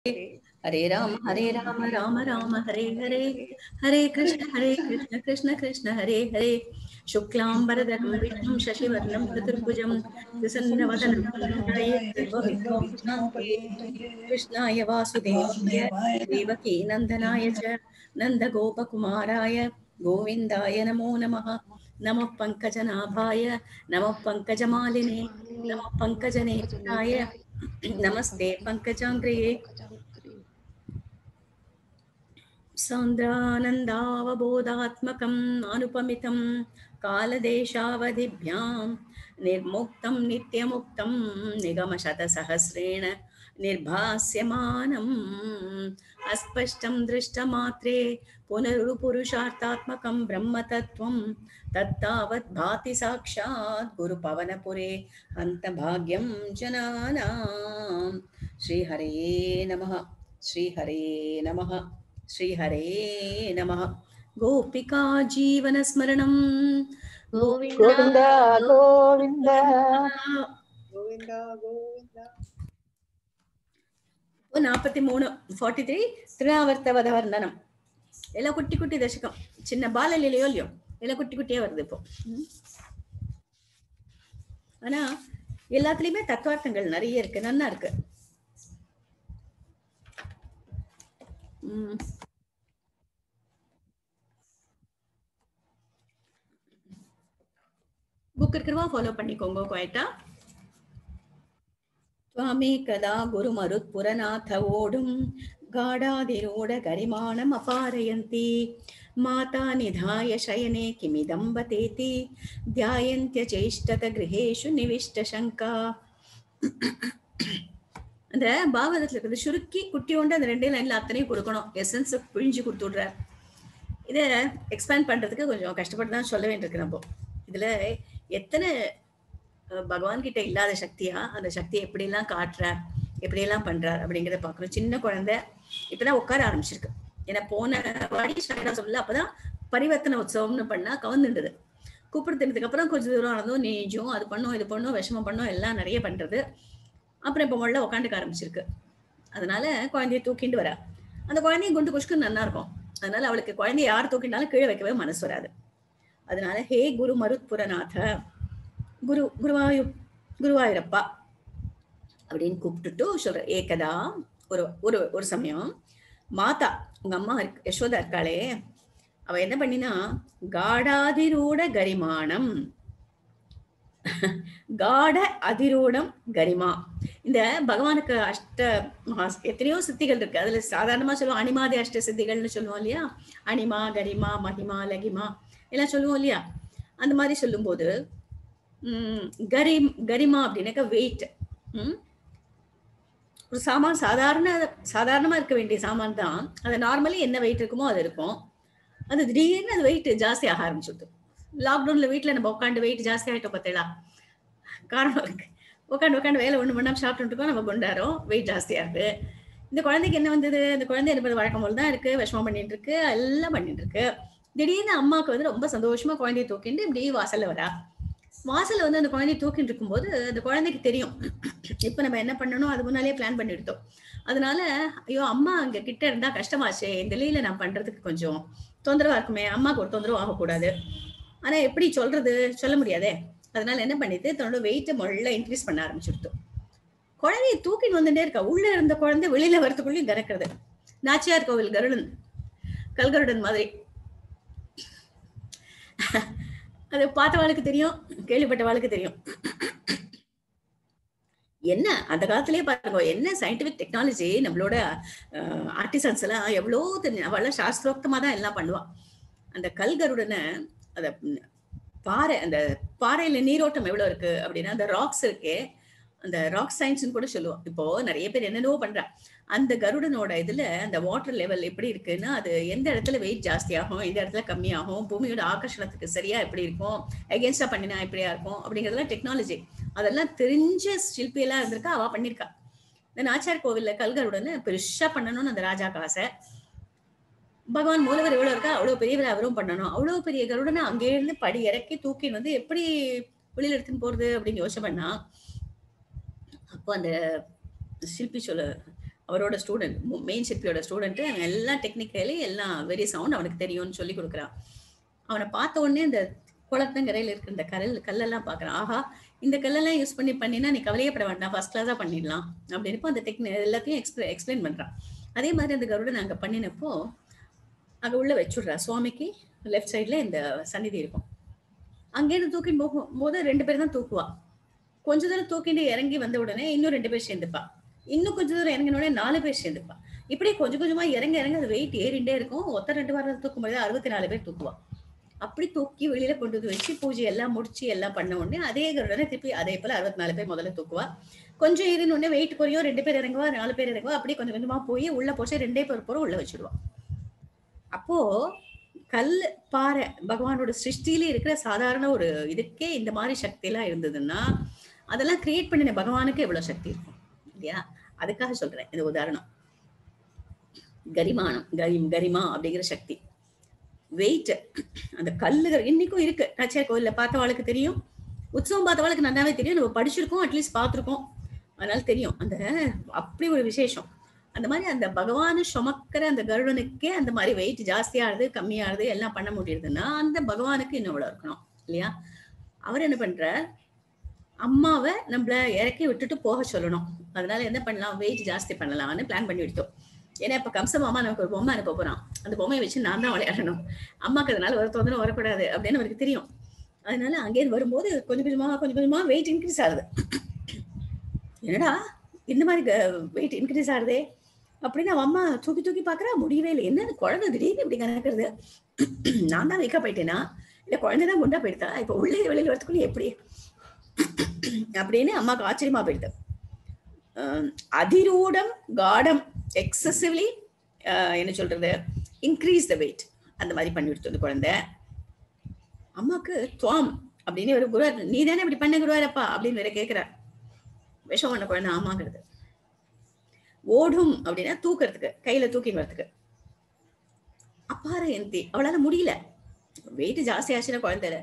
हरे राम हरे राम राम राम हरे हरे हरे कृष्ण हरे कृष्ण कृष्ण कृष्ण हरे हरे शुक्लाम्बरधरं विष्णुं शशिवर्णं चतुर्भुजं प्रसन्नवदनं कृष्णाय वासुदेवाय देवकी नन्दनाय च नन्दगोपकुमाराय गोविन्दाय नमो नमः नमः पङ्कजनाभाय नमः पङ्कजमालिने नमः पङ्कजनेत्राय नमस्ते पङ्कजाङ्ग्रये सान्द्रानन्दावबोधात्मकम् अनुपमितं कालदेशावधिभ्यां निर्मुक्तं नित्यमुक्तं निगमशतसहस्रेण निर्भास्यमानम् अस्पष्टं दृष्टमात्रे पुनरुपुरुषार्थात्मकं ब्रह्मतत्त्वं तत्तावत् भाति साक्षात् गुरुपवनपुरे हन्तभाग्यं जनानां श्रीहरे नमः श्रीहरे नमः श्रीहरे नमः गोपिका जीवनस्मरणं गोविन्द गोविन्द ಗೋವಿಂದ ಗೋವಿಂದ இப்போ நாற்பத்தி மூணு ஃபார்ட்டி த்ரீ திருநாவர்த்தவத வர்ணனம் எல்லாம் குட்டி குட்டி தசகம் சின்ன பாலலையிலையோ இல்லையோ எல்லாம் குட்டி குட்டியா வருது இப்போ ம். ஆனா எல்லாத்துலயுமே தத்துவார்த்தங்கள் நிறைய இருக்கு நன்னா இருக்கு ம். புக் இருக்கிறவா ஃபாலோ பண்ணிக்கோங்க குவாய்ட்டா त्वामेकदा गुरुमरुत्पुरनाथ ओडुं गाढादिरूढ गरिमाणम् अपारयन्ति माता निधाय शयने किमिदं बतेति ध्यायन्त्यचेष्टतगृहेषु निविष्टशङ्का அந்த பாகவதத்துல இருக்கிறது சுருக்கி குட்டியோண்டு அந்த ரெண்டே லைன்ல அத்தனையும் கொடுக்கணும் எசன்ஸ் பிழிஞ்சு கொடுத்து விடுறார் இதை எக்ஸ்பேண்ட் பண்றதுக்கு கொஞ்சம் கஷ்டப்பட்டு தான் சொல்ல வேண்டியிருக்கு நம்ம இதுல எத்தனை அஹ், பகவான் கிட்ட இல்லாத சக்தியா அந்த சக்தியை எப்படியெல்லாம் காட்டுறார் எப்படியெல்லாம் பண்றார் அப்படிங்கிறத பார்க்கணும் சின்ன குழந்தை இப்பதான் உட்கார ஆரம்பிச்சிருக்கு ஏன்னா போன வாடி சங்கரா சொல்லல அப்பதான் பரிவர்த்தனை உற்சவம்னு பண்ணா கவர்ந்துடுது கூப்பிடுறதுக்கு அப்புறம் கொஞ்சம் தூரம் நடந்தும் நீஞ்சும் அது பண்ணும் இது பண்ணும் விஷமம் பண்ணும் எல்லாம் நிறைய பண்றது அப்புறம் இப்போ முதல்ல உட்காந்துக்க ஆரம்பிச்சிருக்கு அதனால குழந்தைய தூக்கிட்டு வரா அந்த குழந்தைய குண்டு குஷ்கு நல்லா இருக்கும் அதனால அவளுக்கு குழந்தைய யார் தூக்கினாலும் கீழே வைக்கவே மனசு வராது அதனால ஹே குரு மருத்புரநாத குரு குருவாயு குருவாயூரப்பா அப்படின்னு கூப்பிட்டுட்டு சொல்ற ஏகதா ஒரு ஒரு ஒரு சமயம் மாதா உங்க அம்மா இருக்கு யசோதா இருக்காளே அவ என்ன பண்ணினா காடாதிரூட கரிமானம் காட அதிரூடம் கரிமா இந்த பகவானுக்கு அஷ்ட மகா- எத்தனையோ சித்திகள் இருக்கு அதுல சாதாரணமா சொல்லுவோம் அனிமாதி அஷ்ட சித்திகள்னு சொல்லுவோம் இல்லையா அனிமா கரிமா மகிமா லகிமா எல்லாம் சொல்லுவோம் இல்லையா அந்த மாதிரி சொல்லும்போது உம் கரி கரிமா அப்படின்னாக்கா வெயிட் ஒரு சாமான் சாதாரண சாதாரணமா இருக்க வேண்டிய சாமான் தான் அது நார்மலி என்ன வெயிட் இருக்குமோ அது இருக்கும் அது திடீர்னு அது வெயிட் ஜாஸ்தி ஆக ஆரம்பிச்சுது லாக்டவுன்ல வீட்ல நம்ம உட்காந்து வெயிட் ஜாஸ்தி ஆயிட்டோம் பார்த்தீங்களா காரணம் இருக்கு உட்காந்து உட்காந்து வேலை ஒண்ணு பண்ணாம சாப்பிட்டு இருக்கோம் நம்ம கொண்டாடுறோம் வெயிட் ஜாஸ்தியா இருக்கு இந்த குழந்தைக்கு என்ன வந்தது இந்த குழந்தை என்ன வழக்கம் போல தான் இருக்கு விஷமம் பண்ணிட்டு இருக்கு எல்லாம் பண்ணிட்டு இருக்கு திடீர்னு அம்மாவுக்கு வந்து ரொம்ப சந்தோஷமா குழந்தைய தூக்கிட்டு இப்படி வாசல்ல வரா வாசல்ல வந்து அந்த குழந்தைய தூக்கிட்டு இருக்கும்போது அந்த குழந்தைக்கு தெரியும் இப்ப நம்ம என்ன பண்ணணும் அது முன்னாலே பிளான் பண்ணி எடுத்தோம் அதனால ஐயோ அம்மா அங்க கிட்ட இருந்தா கஷ்டமாச்சே இந்த லீல நான் பண்றதுக்கு கொஞ்சம் தொந்தரவா இருக்குமே அம்மாக்கு ஒரு தொந்தரவு ஆகக்கூடாது ஆனா எப்படி சொல்றது சொல்ல முடியாதே அதனால என்ன பண்ணிட்டு தன்னோட வெயிட்டை முதல்ல இன்க்ரீஸ் பண்ண ஆரம்பிச்சுடுத்து குழந்தைய தூக்கிட்டு வந்துட்டே இருக்கா உள்ள இருந்த குழந்தை வெளியில வரதுக்குள்ளேயும் கறக்கிறது நாச்சியார் கோவில் கருடன் கல்கருடன் மாதிரி அது பார்த்தவாளுக்கு தெரியும் கேள்விப்பட்டவாளுக்கு தெரியும் என்ன அந்த காலத்திலேயே பாருங்க என்ன சயின்டிபிக் டெக்னாலஜி நம்மளோட ஆர்டிசன்ஸ் எல்லாம் எவ்வளோ தெரியும் அவள சாஸ்திரோக்தமா தான் எல்லாம் பண்ணுவா அந்த கல்கருடனை அத ம், பாறை அந்த பாறையில நீரோட்டம் எவ்வளவு இருக்கு அப்படின்னா அந்த ராக்ஸ் இருக்கே அந்த ராக் சயின்ஸ்னு கூட சொல்லுவோம் இப்போ நிறைய பேர் என்னென்னவோ பண்றா அந்த கருடனோட இதுல அந்த வாட்டர் லெவல் எப்படி இருக்குன்னா அது எந்த இடத்துல வெயிட் ஜாஸ்தியாகும் எந்த இடத்துல கம்மியாகும் பூமியோட ஆகர்ஷணத்துக்கு சரியா எப்படி இருக்கும் எகேன்ஸ்டா பண்ணினா எப்படியா இருக்கும் அப்படிங்கறதெல்லாம் டெக்னாலஜி அதெல்லாம் தெரிஞ்ச சிற்பியெல்லாம் இருந்திருக்கா அவ பண்ணிருக்கா இந்த நாச்சார் கோவில்ல கல்கருடனை பெருசா பண்ணணும்னு அந்த ராஜாக்கு ஆசை பகவான் மூலவர் எவ்வளவு இருக்கா அவ்வளவு பெரியவர் அவரும் பண்ணணும் அவ்வளவு பெரிய கருடனை அங்கே இருந்து படி இறக்கி தூக்கி வந்து எப்படி வெளியில எடுத்துன்னு போறது அப்படின்னு யோசனை பண்ணா அப்போ அந்த சிற்பி சொல்ல அவரோட ஸ்டூடெண்ட் மெயின் சிற்பியோட ஸ்டூடெண்ட் அவன் எல்லாம் டெக்னிக்கலி எல்லாம் வெரி சவுண்ட் அவனுக்கு தெரியும்னு சொல்லி கொடுக்குறான் அவனை பார்த்த உடனே இந்த குளத்தங்கரையில் இருக்கிற இந்த கல் கல்லெல்லாம் பார்க்குறான் ஆஹா இந்த கல்லெல்லாம் யூஸ் பண்ணி பண்ணினா நீ கவலையப்பட வேண்டாம் ஃபர்ஸ்ட் கிளாஸாக பண்ணிடலாம் அப்படின்னப்போ அந்த டெக்னி எல்லாத்தையும் எக்ஸ்பிளை எக்ஸ்பிளைன் பண்ணுறான் அதே மாதிரி அந்த கருடன் அங்கே பண்ணினப்போ அங்கே உள்ள வச்சுடுறா சுவாமிக்கு லெஃப்ட் சைடில் இந்த சந்நிதி இருக்கும் அங்கேருந்து தூக்கிட்டு போகும்போது ரெண்டு பேர் தான் தூக்குவா கொஞ்ச தூரம் தூக்கிட்டு இறங்கி வந்த உடனே இன்னும் ரெண்டு பேர் சேர்ந்துப்பா இன்னும் கொஞ்ச தூரம் இறங்கின உடனே நாலு பேர் சேர்ந்துப்பா இப்படி கொஞ்சம் கொஞ்சமா இறங்க இறங்க அது வெயிட் ஏறிண்டே இருக்கும் ஒத்த ரெண்டு வாரம் தூக்கும் பொழுது அறுபத்தி நாலு பேர் தூக்குவா அப்படி தூக்கி வெளியில கொண்டு வந்து வச்சு பூஜை எல்லாம் முடிச்சு எல்லாம் பண்ண உடனே அதே கருடனை திருப்பி அதே போல அறுபத்தி நாலு பேர் முதல்ல தூக்குவா கொஞ்சம் ஏறின உடனே வெயிட் குறையும் ரெண்டு பேர் இறங்குவா நாலு பேர் இறங்குவா அப்படி கொஞ்சம் கொஞ்சமா போய் உள்ள போச்சு ரெண்டே பேர் போற உள்ள வச்சிடுவா அப்போ கல் பாறை பகவானோட சிருஷ்டியிலே இருக்கிற சாதாரண ஒரு இதுக்கே இந்த மாதிரி சக்தி எல்லாம் இருந்ததுன்னா அதெல்லாம் கிரியேட் பண்ணின பகவானுக்கு எவ்வளவு சக்தி இருக்கும் இல்லையா அதுக்காக சொல்றேன் இந்த உதாரணம் கரிமானம் கரி கரிமா அப்படிங்கிற சக்தி வெயிட் அந்த கல்லுகள் இன்னைக்கும் இருக்கு நச்சர் கோயில்ல பார்த்தவாளுக்கு தெரியும் உற்சவம் பார்த்தவாளுக்கு நல்லாவே தெரியும் நம்ம படிச்சிருக்கோம் அட்லீஸ்ட் பார்த்துருக்கோம் அதனால தெரியும் அந்த அப்படி ஒரு விசேஷம் அந்த மாதிரி அந்த பகவானை சுமக்கிற அந்த கருடனுக்கே அந்த மாதிரி வெயிட் ஜாஸ்தியாகுது கம்மியாகுது எல்லாம் பண்ண முடியுதுன்னா அந்த பகவானுக்கு இன்னும் இவ்வளவு இருக்கணும் இல்லையா அவர் என்ன பண்றார் அம்மாவை நம்மள இறக்கி விட்டுட்டு போக சொல்லணும் அதனால என்ன பண்ணலாம் வெயிட் ஜாஸ்தி பண்ணலாம்னு பிளான் பண்ணி விட்டோம் ஏன்னா இப்ப கம்ச மாமா நமக்கு ஒரு பொம்மை அனுப்ப போறான் அந்த பொம்மையை வச்சு நான் தான் விளையாடணும் அம்மாக்கு அதனால ஒரு தொந்தரவு வரக்கூடாது அப்படின்னு அவருக்கு தெரியும் அதனால அங்கேயிருந்து வரும்போது கொஞ்சம் கொஞ்சமா கொஞ்சம் கொஞ்சமா வெயிட் இன்க்ரீஸ் ஆகுது என்னடா இந்த மாதிரி வெயிட் இன்க்ரீஸ் ஆகுதே அப்படின்னு அவன் அம்மா தூக்கி தூக்கி பாக்குறா முடியவே இல்லை என்ன இது குழந்தை திடீர்னு இப்படி கணக்குறது நான் தான் வீக்கா போயிட்டேனா இல்ல குழந்தை தான் குண்டா போயிட்டா இப்ப உள்ளே வெளியில வரத்துக்குள்ள எப்படி அப்படின்னு அம்மாவுக்கு ஆச்சரியமா போயிடுது அஹ் அதிரூடம் காடம் எக்ஸசிவ்லி என்ன சொல்றது இன்க்ரீஸ் த வெயிட் அந்த மாதிரி பண்ணி விடுத்து அந்த குழந்தை அம்மாக்கு துவாம் அப்படின்னு ஒரு குருவார் நீ தானே இப்படி பண்ண குருவாரப்பா அப்படின்னு வேற கேட்கிறார் விஷம் பண்ண குழந்தை ஆமாங்கிறது ஓடும் அப்படின்னா தூக்குறதுக்கு கையில தூக்கின்னு வரதுக்கு அப்பார எந்தி அவளால முடியல வெயிட் ஜாஸ்தி ஆச்சுன்னா குழந்தைல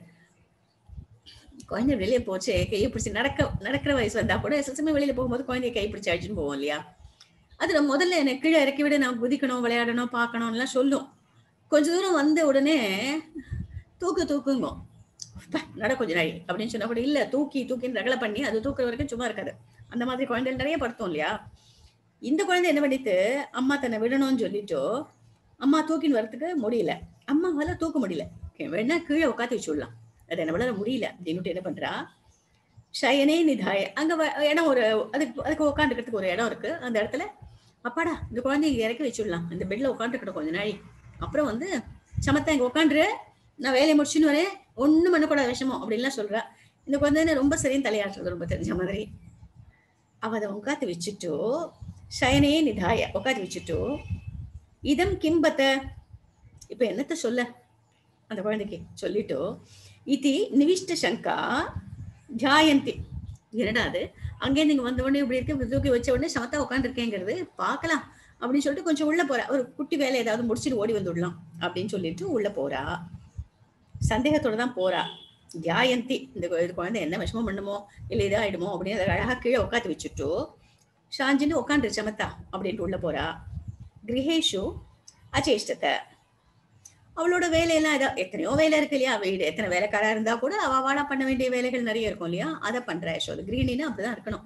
குழந்தை வெளியே போச்சு கையை பிடிச்சி நடக்க நடக்கிற வயசு வந்தா கூட சில சமயம் வெளியில போகும்போது குழந்தைய கை பிடிச்சி அழிச்சுன்னு போவோம் இல்லையா அது நம்ம முதல்ல எனக்கு கீழே இறக்கி விட நான் குதிக்கணும் விளையாடணும் பார்க்கணும் எல்லாம் சொல்லும் கொஞ்ச தூரம் வந்த உடனே தூக்கு தூக்குங்க அப்பா, நட கொஞ்ச நாள் அப்படின்னு சொன்னா கூட இல்ல தூக்கி தூக்கின்னு ரகலை பண்ணி அது தூக்குற வரைக்கும் சும்மா இருக்காது அந்த மாதிரி குழந்தைகள் நிறைய படுத்தோம் இல்லையா இந்த குழந்தை என்ன பண்ணிட்டு அம்மா தன்னை விடணும்னு சொல்லிட்டோ அம்மா தூக்கின்னு வரதுக்கு முடியல அம்மாவால தூக்க முடியல Okay, வேணா கீழே உட்காந்து வச்சுடலாம் அது நம்மளால முடியல அப்படின்னுட்டு என்ன பண்றா ஷயனே நிதாய அங்க வ- இடம் ஒரு அதுக்கு அதுக்கு உட்காந்துக்கிறதுக்கு ஒரு இடம் இருக்கு அந்த இடத்துல அப்பாடா இந்த குழந்தைய இங்க இறக்கி வச்சுடலாம் இந்த பெட்ல உட்காந்துக்கிட்ட கொஞ்ச நாளை அப்புறம் வந்து சமத்தா இங்க உட்காந்துரு நான் வேலையை முடிச்சுன்னு வரேன் ஒண்ணும் பண்ணக்கூடாது விஷமம் அப்படின்லாம் சொல்றா இந்த குழந்தை ரொம்ப சரின்னு தலையாட்டுறது ரொம்ப தெரிஞ்ச மாதிரி அவ அதை உட்காந்து வச்சுட்டோ ஷயனே நிதாய உட்காந்து வச்சுட்டோ இதம் கிம்பத்த இப்ப என்னத்த சொல்ல அந்த குழந்தைக்கு சொல்லிட்டோ இதி நிவிஷ்ட சங்கா தியாயந்தி என்னடா அது அங்கே நீங்க வந்த உடனே இப்படி இருக்கு இப்படி தூக்கி வச்ச உடனே சமத்தா உட்காந்துருக்கேங்கிறது பார்க்கலாம் அப்படின்னு சொல்லிட்டு கொஞ்சம் உள்ள போறா ஒரு குட்டி வேலை ஏதாவது முடிச்சுட்டு ஓடி வந்துடலாம் அப்படின்னு சொல்லிட்டு உள்ள போறா சந்தேகத்தோட தான் போறா தியாயந்தி இந்த கு- இது குழந்தை என்ன விஷமம் பண்ணுமோ இல்லை இதாயிடுமோ அப்படின்னு அதை அழகா கீழே உட்காந்து வச்சுட்டோ ஷாஞ்சின்னு உட்காந்துரு சமத்தா அப்படின்ட்டு உள்ள போறா கிரகேஷு அச்சேஷ்டத்தை அவளோட வேலையெல்லாம் ஏதோ எத்தனையோ வேலை இருக்கு இல்லையா வீடு எத்தனை வேலைக்காரா இருந்தா கூட அவ வாடா பண்ண வேண்டிய வேலைகள் நிறைய இருக்கும் இல்லையா அதை பண்ற யசோது கிரீனினா அப்படிதான் இருக்கணும்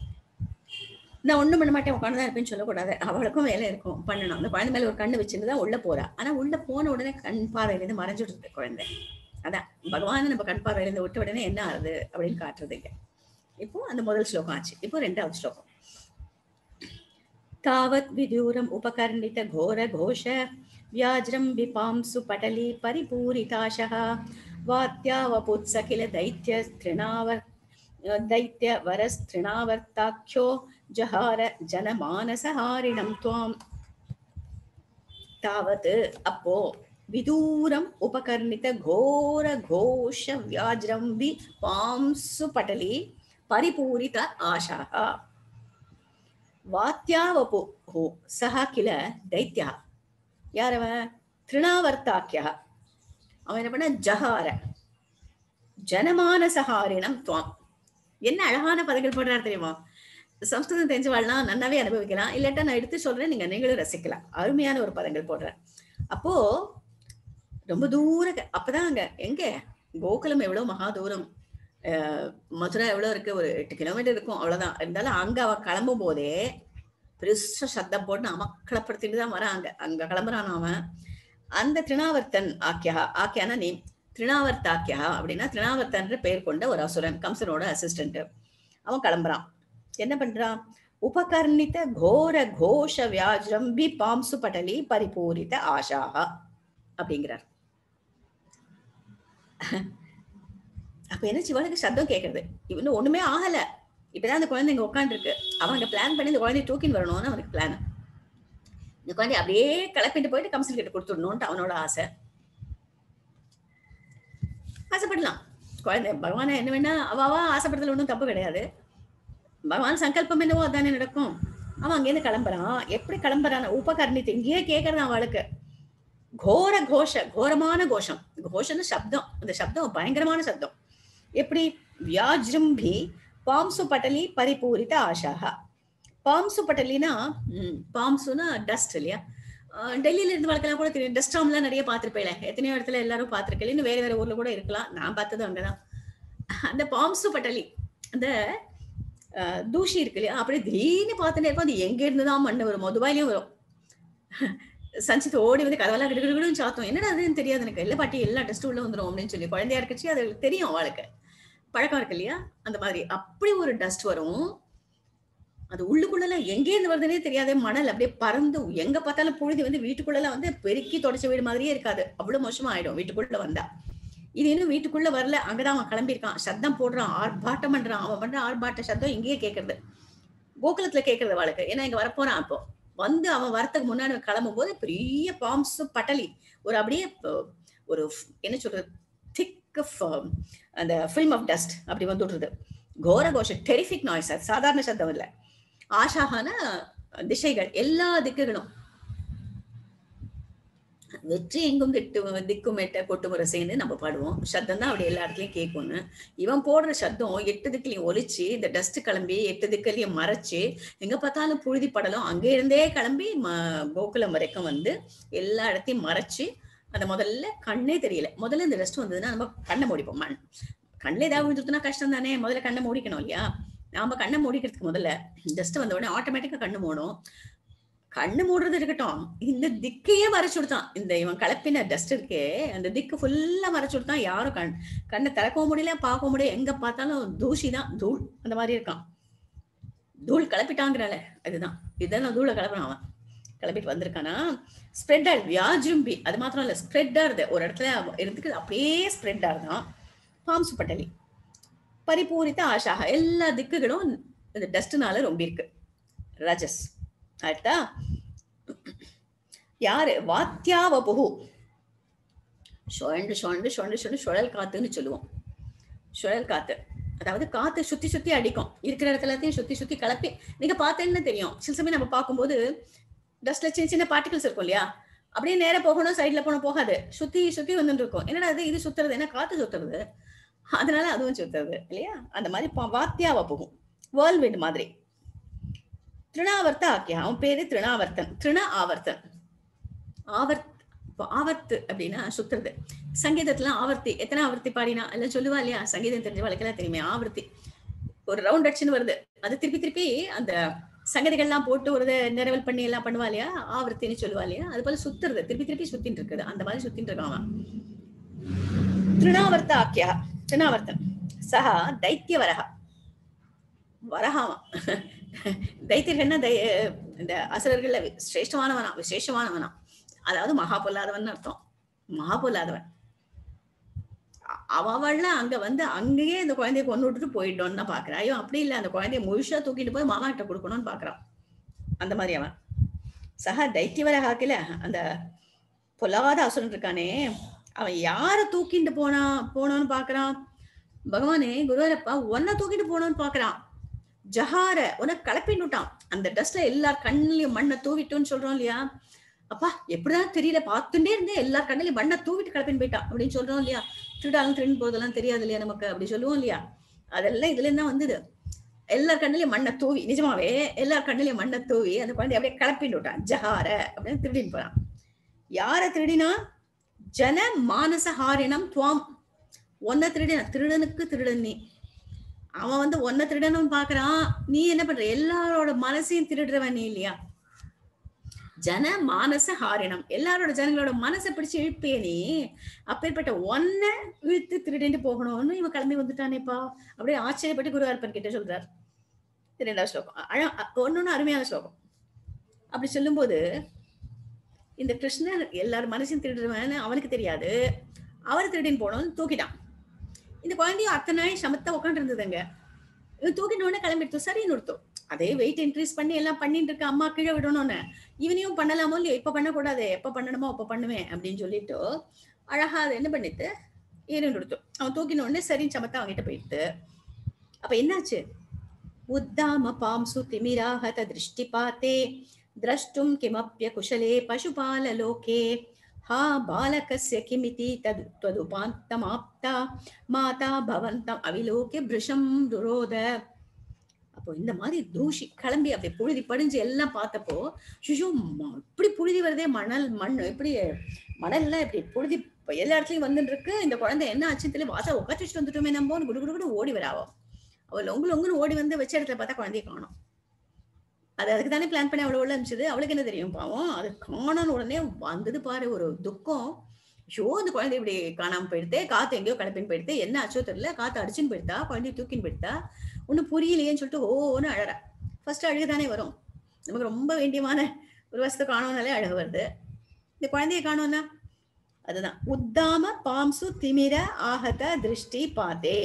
நான் ஒண்ணும் பண்ண மாட்டேன் உட்காந்து தான் இருப்பேன்னு சொல்லக்கூடாது அவளுக்கும் வேலை இருக்கும் பண்ணணும் அந்த குழந்தை மேல ஒரு கண்ணு வச்சிருந்து தான் உள்ள போறா ஆனா உள்ள போன உடனே கண் பார்வையிலேருந்து மறைஞ்சிடுது குழந்தை அதான் பகவானை நம்ம கண் பார்வையிலேருந்து விட்ட உடனே என்ன ஆகுது அப்படின்னு காட்டுறது இங்க இப்போ அந்த முதல் ஸ்லோகம் ஆச்சு இப்போ ரெண்டாவது ஸ்லோகம் तावत् विदूरम् उपकर्णित घोरघोष व्याज्रं विपांसु पटली परिपूरिताशः वात्यावपुत्स किल दैत्यस्तृणावर् दैत्यवरस्तृणावर्ताख्यो जहार जनमानसहारिणं त्वाम् तावत् அப்போ விதூரம் உபகர்ணித கோர கோஷ வியாஜ்ரம் வி பாம்சு பட்டலி பரிபூரித ஆஷாः வாத்தியாவபு ஹோ சஹ கில தைத்யா யார் அவன் திருணாவர்த்தாக்கியா அவன் என்ன பண்ண ஜஹார ஜனமானசஹாரிணம் துவாம் என்ன அழகான பதங்கள் போடுறாரு தெரியுமா சம்ஸ்கிருதம் தெரிஞ்சவாள்லாம் நன்னாவே அனுபவிக்கலாம் இல்லாட்டா நான் எடுத்து சொல்றேன் நீங்க நீங்களும் ரசிக்கலாம் அருமையான ஒரு பதங்கள் போடுறேன் அப்போ ரொம்ப தூர க- அப்பதான் அங்க எங்க கோகுலம் எவ்வளவு மகா தூரம் அஹ், மதுரை எவ்வளவு இருக்கு ஒரு எட்டு கிலோமீட்டர் இருக்கும் அவ்வளவுதான் இருந்தாலும் அங்க அவ கிளம்பும் போதே பெருசா சத்தம் போட்டு அமக்களப்படுத்திட்டு தான் வராங்க அங்க கிளம்புறான் அவன் அந்த திருணாவர்த்தன் ஆக்கியா ஆக்கியான நீ திருணாவர்த்தாக்கியா அப்படின்னா திருணாவர்த்தன்ற பெயர் கொண்ட ஒரு அசுரன் கம்சனோட அசிஸ்டன்ட் அவன் கிளம்புறான் என்ன பண்றான் உபகர்ணித கோர கோஷ வியாஜ்ரம்பி பாம்சு படலி பரிபூரித ஆஷாஹா அப்படிங்கிறார் அப்ப என்ன சிவனுக்கு சத்தம் கேக்குறது இவனு ஒண்ணுமே ஆகல இப்பதான் அந்த குழந்தை இங்க உட்காந்துருக்கு அவங்க பிளான் பண்ணி இந்த குழந்தைய தூக்கின்னு வரணும்னு அவனுக்கு பிளான் இந்த குழந்தைய அப்படியே கிளப்பிட்டு போயிட்டு கம்சல் கிட்ட கொடுத்துடணும்ட்டு அவனோட ஆசை ஆசைப்படலாம் குழந்தை பகவானை என்ன வேணா அவாவா ஆசைப்படுறதுல ஒன்றும் தப்பு கிடையாது பகவான் சங்கல்பம் என்னவோ அதானே நடக்கும் அவன் அங்கேருந்து கிளம்புறான் எப்படி கிளம்புறான் உபகர்ணித்து இங்கேயே கேட்கறான் அவளுக்கு கோர கோஷ கோரமான கோஷம் கோஷம்னு சப்தம் அந்த சப்தம் பயங்கரமான சப்தம் எப்படி வியாஜ்ரும்பி பாம்சு பட்டலி பரிபூரித ஆஷாகா பாம்சு பட்டலினா ம், பாம்சுனா டஸ்ட் இல்லையா அஹ் டெல்லியில இருந்து வளர்க்கலாம் கூட தெரியும் டஸ்ட் எல்லாம் நிறைய பார்த்திருப்பேன் எத்தனையோ இடத்துல எல்லாரும் பார்த்திருக்கேன் இன்னும் வேற வேற ஊர்ல கூட இருக்கலாம் நான் பார்த்தது அங்கதான் அந்த பாம்சு பட்டலி அந்த அஹ், தூசி இருக்கு இல்லையா அப்படியே திடீர்னு பார்த்துட்டே இருக்கும் அது எங்க இருந்து தான் மண்ணு வரும் மொதுவாயிலையும் வரும் சஞ்சித் ஓடி வந்து கதவெல்லாம் கிடுகிடுன்னு சாத்தோம் என்னடா அதுன்னு தெரியாது எனக்கு எல்லா பாட்டி எல்லா டெஸ்ட் உள்ள வந்துரும் அப்படின்னு சொல்லி குழந்தையா இருக்கச்சு அது தெரியும் அவளுக்கு பழக்கம் இருக்கு இல்லையா அந்த மாதிரி அப்படி ஒரு டஸ்ட் வரும் அது உள்ளுக்குள்ள எங்கே இருந்து வருதுன்னே தெரியாத மணல் அப்படியே பறந்து எங்க பார்த்தாலும் புழுதி வந்து வீட்டுக்குள்ள வந்து பெருக்கி தொடச்ச வீடு மாதிரியே இருக்காது அவ்வளவு மோசமா ஆயிடும் வீட்டுக்குள்ள வந்தா இது இன்னும் வீட்டுக்குள்ள வரல அங்கதான் அவன் கிளம்பியிருக்கான் சத்தம் போடுறான் ஆர்ப்பாட்டம் பண்றான் அவன் பண்ற ஆர்ப்பாட்ட சத்தம் இங்கேயே கேட்கறது கோகுலத்துல கேட்கறது அவளுக்கு ஏன்னா இங்க வரப்போறான் அப்போ வந்து அவன் வரத்துக்கு முன்னாடி கிளம்பும் போது பெரிய பாம்ஸ் பட்டலி ஒரு அப்படியே ப- ஒரு f- என்ன சொல்றது திக் அந்த ஃபில்ம் ஆஃப் டஸ்ட் அப்படி வந்துடுறது கோர கோஷம் டெரிஃபிக் நாய்ஸ் அது சாதாரண சத்தம் இல்ல ஆஷாகான திசைகள் எல்லா திக்குகளும் வெற்றி எங்கும் திட்டு திக்கும் எட்ட கொட்டுமுறை சேர்ந்து நம்ம பாடுவோம் சத்தம் தான் அப்படி எல்லா இடத்துலயும் கேட்கும்னு இவன் போடுற சத்தம் எட்டு திக்குலையும் ஒலிச்சு இந்த டஸ்ட் கிளம்பி எட்டு திக்குலையும் மறைச்சு எங்க பார்த்தாலும் புழுதி படலம் அங்க இருந்தே கிளம்பி ம- கோகுலம் வரைக்கும் வந்து எல்லா இடத்தையும் மறைச்சு அந்த முதல்ல கண்ணே தெரியல முதல்ல இந்த டஸ்ட் வந்ததுன்னா நம்ம கண்ணை மூடிப்போம் மண் கண்ணில் ஏதாவது விழுந்துட்டுனா கஷ்டம் தானே முதல்ல கண்ணை மூடிக்கணும் இல்லையா நாம கண்ணை மூடிக்கிறதுக்கு முதல்ல டஸ்ட் வந்த உடனே ஆட்டோமேட்டிக்கா கண்ணு மூடும் கண்ணு மூடுறது இருக்கட்டும் இந்த திக்கையே மறைச்சு விடுத்தான் இந்த இவன் கலப்பின டஸ்ட் இருக்கே அந்த திக்கு ஃபுல்லா மறைச்சு விடுத்தான் யாரும் கண் கண்ணை திறக்கவும் முடியல பார்க்கவும் முடியல எங்க பார்த்தாலும் தூசி தான் தூள் அந்த மாதிரி இருக்கான் தூள் கிளப்பிட்டாங்கிறால அதுதான் இதான் தூளை கிளப்புறான் அவன் கிளப்பிட்டு வந்திருக்கானா ஸ்ப்ரெட் ஆகுது வியாஜும்பி அது மாத்திரம் இல்ல ஸ்ப்ரெட் ஆகுது ஒரு இடத்துல இருந்துக்கு அப்படியே ஸ்ப்ரெட் ஆகுதான் பாம்சு பட்டலி பரிபூரித்த ஆஷாக எல்லா திக்குகளும் இந்த டஸ்ட்னால ரொம்ப இருக்கு ரஜஸ் ஆயிட்டா யாரு வாத்தியாவபுகு சுழண்டு சுழண்டு சுழண்டு சுழண்டு சுழல் காத்துன்னு சொல்லுவோம் சுழல் காத்து அதாவது காத்து சுத்தி சுத்தி அடிக்கும் இருக்கிற இடத்துல எல்லாத்தையும் சுத்தி சுத்தி கலப்பி நீங்க பார்த்தேன்னு தெரியும் சில சமயம் நம்ம பார்க்கும்போது டஸ்ட்ல சின்ன சின்ன பார்ட்டிகல்ஸ் இருக்கும் இல்லையா அப்படியே நேரா போகணும் சைட்ல போகணும் போகாது சுத்தி சுத்தி வந்துட்டு இருக்கும் என்னடா இது இது சுத்துறது என்ன காத்து சுத்துறது அதனால அதுவும் சுத்துறது இல்லையா அந்த மாதிரி பா- வாத்தியாவ போகும் வேர்ல்விண்ட் மாதிரி திருணாவர்த்த ஆக்கியா அவன் பேரு திருணாவர்த்தன் திருண ஆவர்த்தன் ஆவர்த் இப்போ ஆவர்த்து அப்படின்னா சுத்துறது சங்கீதத்துல ஆவர்த்தி எத்தனை ஆவர்த்தி பாடினா எல்லாம் சொல்லுவா இல்லையா சங்கீதம் தெரிஞ்ச வழக்கெல்லாம் தெரியுமே ஆவர்த்தி ஒரு ரவுண்ட் அடிச்சுன்னு வருது அது திருப்பி திருப்பி அந்த சங்கதிகள்லாம் போட்டு ஒரு இதை நிரவல் பண்ணி எல்லாம் பண்ணுவா இல்லையா ஆவர்த்தின்னு சொல்லுவா இல்லையா அது போல சுத்துறது திருப்பி திருப்பி சுத்தின்னு இருக்குது அந்த மாதிரி சுத்தின்னு இருக்கான் அவன் திருணாவர்த்த ஆக்கியா திருணாவர்த்தன் சஹா தைத்திய வரஹா வரஹாவன் தைத்தியர்கள்னா தை இந்த அசுரர்கள்ல சிரேஷ்டமானவனா விசேஷமானவனா அதாவது மகா பொல்லாதவன் அர்த்தம் மகா பொல்லாதவன் அ- அவள்லாம் அங்க வந்து அங்கேயே இந்த குழந்தைய கொண்டு விட்டுட்டு போயிட்டோன்னு தான் பாக்குறான் ஐயோ அப்படி இல்ல அந்த குழந்தைய முழுசா தூக்கிட்டு போய் மாமா கிட்ட கொடுக்கணும்னு பாக்குறான் அந்த மாதிரி அவன் சஹா தைத்தியவர ஹாக்கில அந்த பொல்லாத அசுரன் இருக்கானே அவன் யார தூக்கிட்டு போனா போனோன்னு பாக்குறான் பகவானே குருவரப்பா உன்னை தூக்கிட்டு போனோன்னு பாக்குறான் ஜஹார உனக்கு கலப்பின்னுட்டான் அந்த டஸ்ட்ல எல்லார் கண்ணிலையும் மண்ணை தூவிட்டோன்னு சொல்றோம் இல்லையா அப்பா எப்படிதான் தெரியல பார்த்துட்டே இருந்தே எல்லார் கண்ணிலையும் மண்ணை தூவிட்டு கலப்பின்னு போயிட்டான் அப்படின்னு சொல்றோம் இல்லையா திருடாலும் திருடு போறதெல்லாம் தெரியாது இல்லையா நமக்கு அப்படி சொல்லுவோம் இல்லையா அதெல்லாம் இதுல இருந்தா வந்தது எல்லார் கண்ணிலையும் மண்ணை தூவி நிஜமாவே எல்லார் கண்ணிலையும் மண்ணை தூவி அந்த குழந்தைய அப்படியே கிளப்பிட்டு விட்டான் ஜஹார அப்படின்னு திருடின்னு போறான் யார திருடினா ஜன மானச ஹாரினம் துவாம் ஒன்ன திருடின திருடனுக்கு திருடன் நீ அவன் வந்து ஒன்ன திருடனும் பாக்குறான் நீ என்ன பண்ற எல்லாரோட மனசையும் திருடுறவன் நீ இல்லையா ஜன மானச ஹாரினம் எல்லாரோட ஜனங்களோட மனசை பிடிச்சு இழுப்பிய நீ அப்பேற்பட்ட ஒன்ன இழுத்து திருடிட்டு போகணும்னு இவன் கிளம்பி வந்துட்டானேப்பா அப்படியே ஆச்சரியப்பட்டு குருவார்ப்பன் கிட்ட சொல்றார் இது ரெண்டாவது ஸ்லோகம் அழ ஒன்னொன்னு அருமையான ஸ்லோகம் அப்படி சொல்லும்போது இந்த கிருஷ்ணர் எல்லார் மனசையும் திருடுறவன்னு அவனுக்கு தெரியாது அவர் திருடின்னு போனோம்னு தூக்கிட்டான் இந்த குழந்தையும் அத்தனை நாள் சமத்தா உட்காந்து இருந்ததுங்க இவன் தூக்கின உடனே கிளம்பிடுத்தோம் சரி நிறுத்தும் அதே வெயிட் இன்க்ரீஸ் பண்ணி எல்லாம் பண்ணிட்டு இருக்க அம்மா கீழே விடணும்னு இவனையும் பண்ணலாமோ இல்லையோ இப்ப பண்ணக்கூடாது எப்ப பண்ணணுமோ அப்ப பண்ணுவேன் அப்படின்னு சொல்லிட்டு அழகா அதை என்ன பண்ணிட்டு ஏறி நிறுத்தும் அவன் தூக்கின உடனே சரி சமத்தா அவன்கிட்ட போயிட்டு அப்ப என்னாச்சு உத்தாம பாம்சு திமிராஹத திருஷ்டிபாத்தே द्रष्टुं किमप्य कुशले पशुपाललोके हा बालकस्य किमिति तद् त्वदुपान्तमाप्ता மாதா பவந்தம் அவிலோக்கிய பிருஷம் துரோத அப்போ இந்த மாதிரி தூஷி கிளம்பி அப்படி புழுதி படிஞ்சு எல்லாம் பார்த்தப்போ சுஷு இப்படி புழுதி வருதே மணல் மண் இப்படி மணல்லாம் இப்படி புழுதி இப்ப எல்லா இடத்துலயும் வந்துட்டு இருக்கு இந்த குழந்தை என்ன ஆச்சுன்னு தெரியல வாசா உட்காந்து வச்சுட்டு வந்துட்டோமே நம்ம குடு குடு குடு ஓடி வராவோ அவள் லொங்கு லொங்குன்னு ஓடி வந்து வச்ச இடத்துல பார்த்தா குழந்தைய காணும் அது அதுக்கு தானே பிளான் பண்ணி அவ்வளவு உள்ள இருந்துச்சு அவளுக்கு என்ன தெரியும் பாவம் அது காணணும் உடனே வந்தது பாரு ஒரு துக்கம் ஐயோ அந்த குழந்தை இப்படி காணாம போயிடுதே காத்து எங்கேயோ கிளப்பின்னு போயிடுது என்ன ஆச்சோ தெரியல காத்து அடிச்சுன்னு போயிடுதா குழந்தைய தூக்கின்னு போயிடுதா ஒன்னும் புரியலையேன்னு சொல்லிட்டு ஓன்னு அழறா ஃபர்ஸ்ட் அழுகு தானே வரும் நமக்கு ரொம்ப வேண்டியமான ஒரு வசத்தை காணோம்னாலே அழகு வருது இந்த குழந்தைய காணோம்னா அதுதான் உத்தாம பாம்சு திமிர ஆகத திருஷ்டி பாத்தே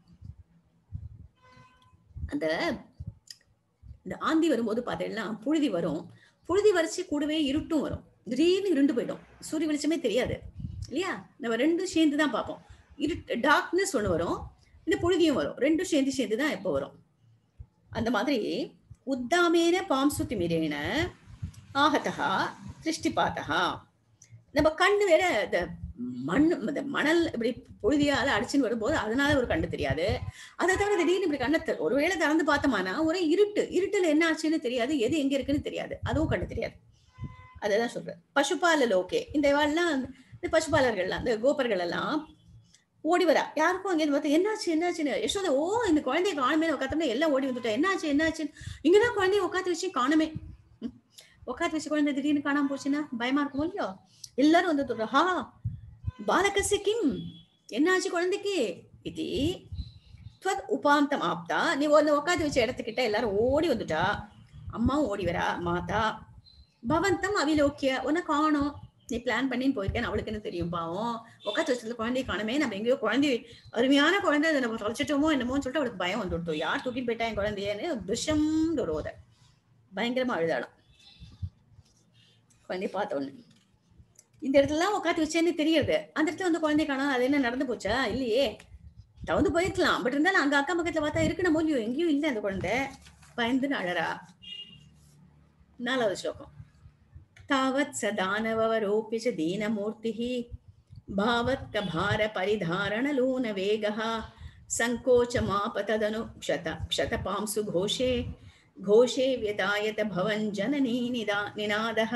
அந்த இந்த ஆந்தி வரும்போது பார்த்தீங்கன்னா புழுதி வரும் புழுதி வரைச்சு கூடவே இருட்டும் வரும் திடீர்னு இருண்டு போயிடும் சூரிய வெளிச்சமே தெரியாது இல்லையா நம்ம ரெண்டும் சேர்ந்து தான் பார்ப்போம் இருட் டார்க்னஸ் ஒன்று வரும் இந்த புழுதியும் வரும் ரெண்டும் சேர்ந்து சேர்ந்து தான் எப்போ வரும் அந்த மாதிரி உத்தாமேன பாம்சு திமிரேன ஆகத்தகா திருஷ்டி பார்த்தகா நம்ம கண்ணு வேற இந்த மண் இந்த மணல் இப்படி புழுதியால அடிச்சுன்னு வரும்போது அதனால ஒரு கண்ணு தெரியாது அதை தவிர திடீர்னு இப்படி கண்ணை தி- ஒருவேளை திறந்து பார்த்தோம்னா ஒரே இருட்டு இருட்டுல என்ன ஆச்சுன்னு தெரியாது எது எங்க இருக்குன்னு தெரியாது அதுவும் கண்ணு தெரியாது அதுதான் சொல்றேன் பசுபால லோகே இந்த இவாள்லாம் இந்த பசுபாலர்கள்லாம் இந்த கோபர்கள் எல்லாம் ஓடி வரா யாருக்கும் அங்கே பார்த்து என்னாச்சு என்னாச்சுன்னு யசோதா ஓ இந்த குழந்தைய காணுமே உட்காத்தோம்னா எல்லாம் ஓடி வந்துட்டா என்னாச்சு என்னாச்சு இங்கதான் குழந்தைய உட்காந்து வச்சு காணுமே ம். உட்காந்து வச்சு குழந்தை திடீர்னு காணாம போச்சுன்னா பயமா இருக்குமோ இல்லையோ எல்லாரும் வந்து சொல்றா ஹா பாலகசிய கிம் என்னாச்சு குழந்தைக்கு இது துவத் உபாந்தம் ஆப்தா நீ ஒன்னு உட்காந்து வச்ச இடத்துக்கிட்ட எல்லாரும் ஓடி வந்துட்டா அம்மாவும் ஓடி வரா மாதா பவந்தம் அவிலோக்கிய உன்னை காணோம் நீ பிளான் பண்ணின்னு போயிருக்கேன் அவளுக்கு என்ன தெரியும் பாவம் உட்காந்து வச்சதுல குழந்தைய காணுமே நம்ம எங்கேயோ குழந்தை அருமையான குழந்தை அதை நம்ம தொலைச்சிட்டோமோ என்னமோன்னு சொல்லிட்டு அவளுக்கு பயம் வந்துவிட்டோம் யார் தூக்கிட்டு போயிட்டா என் குழந்தையன்னு துஷம் ரோத பயங்கரமா அழுதாளாம் குழந்தைய பார்த்த உடனே இந்த இடத்துலலாம் உட்காந்து வச்சேன்னு தெரியுது அந்த இடத்துல வந்து குழந்தை காணோம் அது என்ன நடந்து போச்சா இல்லையே தவந்து போயிருக்கலாம் பட் இருந்தாலும் அங்க அக்கம் பக்கத்துல பார்த்தா இருக்கு நம்ம இல்லையோ எங்கேயும் இல்லை அந்த குழந்தை பயந்துன்னு அழறா நாலாவது ஸ்லோகம் தாவத் ச தானவரோऽपि च दीनमूर्तिः भावत्कभार परिधारणलून वेगः सङ्कोचमाप तदनु क्षत क्षतपांसु घोषे घोषे व्यतायत भवन् जननी निदा निनादः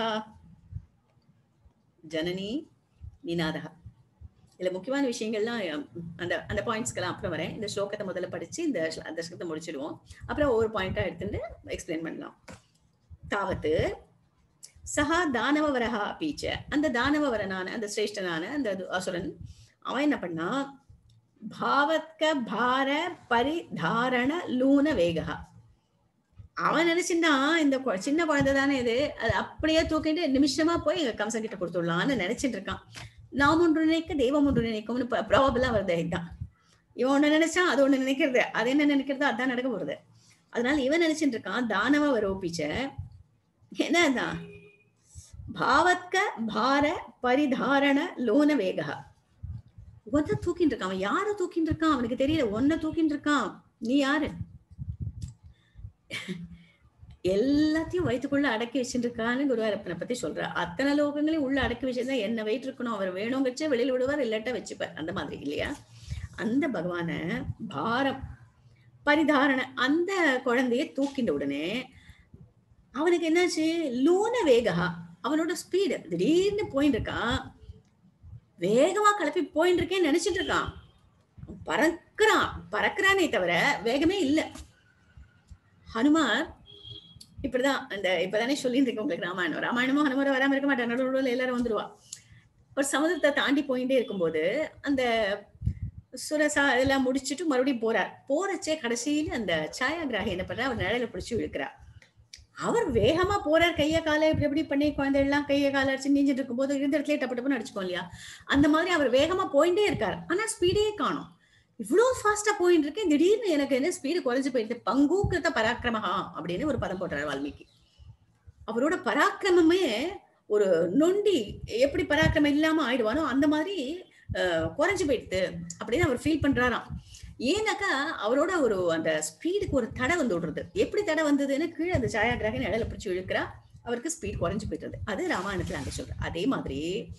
ஜனனி நினாதகா இதுல முக்கியமான விஷயங்கள்லாம் அஹ், அந்த அந்த பாயிண்ட்ஸ்க்கெல்லாம் அப்புறம் வரேன் இந்த ஸ்லோகத்தை முதல்ல படிச்சு இந்த ஸ்ல- அந்த ஸ்லோகத்தை முடிச்சிடுவோம் அப்புறம் ஒவ்வொரு பாயிண்டா எடுத்துட்டு எக்ஸ்பிளைன் பண்ணலாம் தாவத்து சஹா தானவவரஹா பீச்ச அந்த தானவவரனான அந்த சிரேஷ்டனான அந்த து- அசுரன் அவன் என்ன பண்ணா பாவத்க பார பரிதாரண லூன வேகா அவன் நினைச்சிருந்தா இந்த கொ- சின்ன குழந்தை தானே இது அது அப்படியே தூக்கிட்டு நிமிஷமா போய் எங்க கம்சன் கிட்ட கொடுத்துடலாம்னு நினைச்சிட்டு இருக்கான் நாம் ஒன்று நினைக்க தெய்வம் ஒன்று நினைக்கும்னு ப்ராபபிளா வருது இதுதான் இவன் ஒண்ணு நினைச்சான் அது ஒண்ணு நினைக்கிறது அது என்ன நினைக்கிறதோ அதான் நடக்க போறது அதனால இவன் நினைச்சிட்டு இருக்கான் தானவ வரோபிச்ச என்னதான் பாவத்க பார பரிதாரண லோன வேகா ஒன்ன தூக்கிட்டு இருக்கான் அவன் யார தூக்கிட்டு இருக்கான் அவனுக்கு தெரியல ஒன்ன தூக்கிட்டு இருக்கான் நீ யாரு எல்லாத்தையும் வயிற்றுக்குள்ள அடக்கி வச்சுட்டு இருக்கான்னு குருவாரப்பனை பத்தி சொல்ற அத்தனை லோகங்களையும் உள்ள அடக்கி வச்சிருந்தா என்ன வெயிட் இருக்கணும் அவர் வேணும் வச்சா வெளியில விடுவார் இல்லாட்டா வச்சுப்பார் அந்த மாதிரி இல்லையா அந்த பகவான பாரம் பரிதாரண அந்த குழந்தைய தூக்கின்ற உடனே அவனுக்கு என்னாச்சு லூன வேகா அவனோட ஸ்பீடு திடீர்னு போயிட்டு இருக்கான் வேகமா கிளப்பி போயிட்டு இருக்கேன்னு நினைச்சிட்டு இருக்கான் பறக்குறான் பறக்குறானே தவிர வேகமே இல்ல ஹனுமார் இப்படிதான் அந்த இப்பதானே சொல்லிட்டு இருக்கேன் உங்களுக்கு ராமாயணம் ராமாயணமும் ஹனுமாரும் வராம இருக்க மாட்டான் நடுவில் எல்லாரும் வந்துருவா ஒரு சமுதிரத்தை தாண்டி போயிட்டே இருக்கும்போது அந்த சுரசா இதெல்லாம் முடிச்சுட்டு மறுபடியும் போறார் போறச்சே கடைசியில அந்த சாயாகிராகி என்ன பண்றா அவர் நிழல பிடிச்சு இழுக்கிறார் அவர் வேகமா போறார் கைய காலை இப்படி இப்படி பண்ணி குழந்தை எல்லாம் கைய காலை அடிச்சு நீஞ்சிட்டு இருக்கும்போது இருந்த இடத்துல டப்பு டப்புன்னு அடிச்சுக்கோம் இல்லையா அந்த மாதிரி அவர் வேகமா போயிட்டே இருக்கார் ஆனா ஸ்பீடே காணும் இவ்வளவு ஃபாஸ்டா போயிட்டு இருக்கேன் திடீர்னு எனக்கு என்ன ஸ்பீடு குறைஞ்சு போயிடுது பங்கூக்கிருத்த பராக்கிரமஹா அப்படின்னு ஒரு பதம் போட்டுறாரு வால்மீகி அவரோட பராக்கிரமமே ஒரு நொண்டி எப்படி பராக்கிரமம் இல்லாம ஆயிடுவானோ அந்த மாதிரி அஹ், குறைஞ்சு போயிடுது அப்படின்னு அவர் ஃபீல் பண்றாராம் ஏன்னாக்கா அவரோட ஒரு அந்த ஸ்பீடுக்கு ஒரு தடை வந்து விடுறது எப்படி தடை வந்ததுன்னு கீழே அந்த சாயாகிரகன் இடையில பிடிச்சி இழுக்கிறா அவருக்கு ஸ்பீட் குறைஞ்சு போயிடுறது அது ராமாயணத்துல அங்க சொல்ற அதே மாதிரி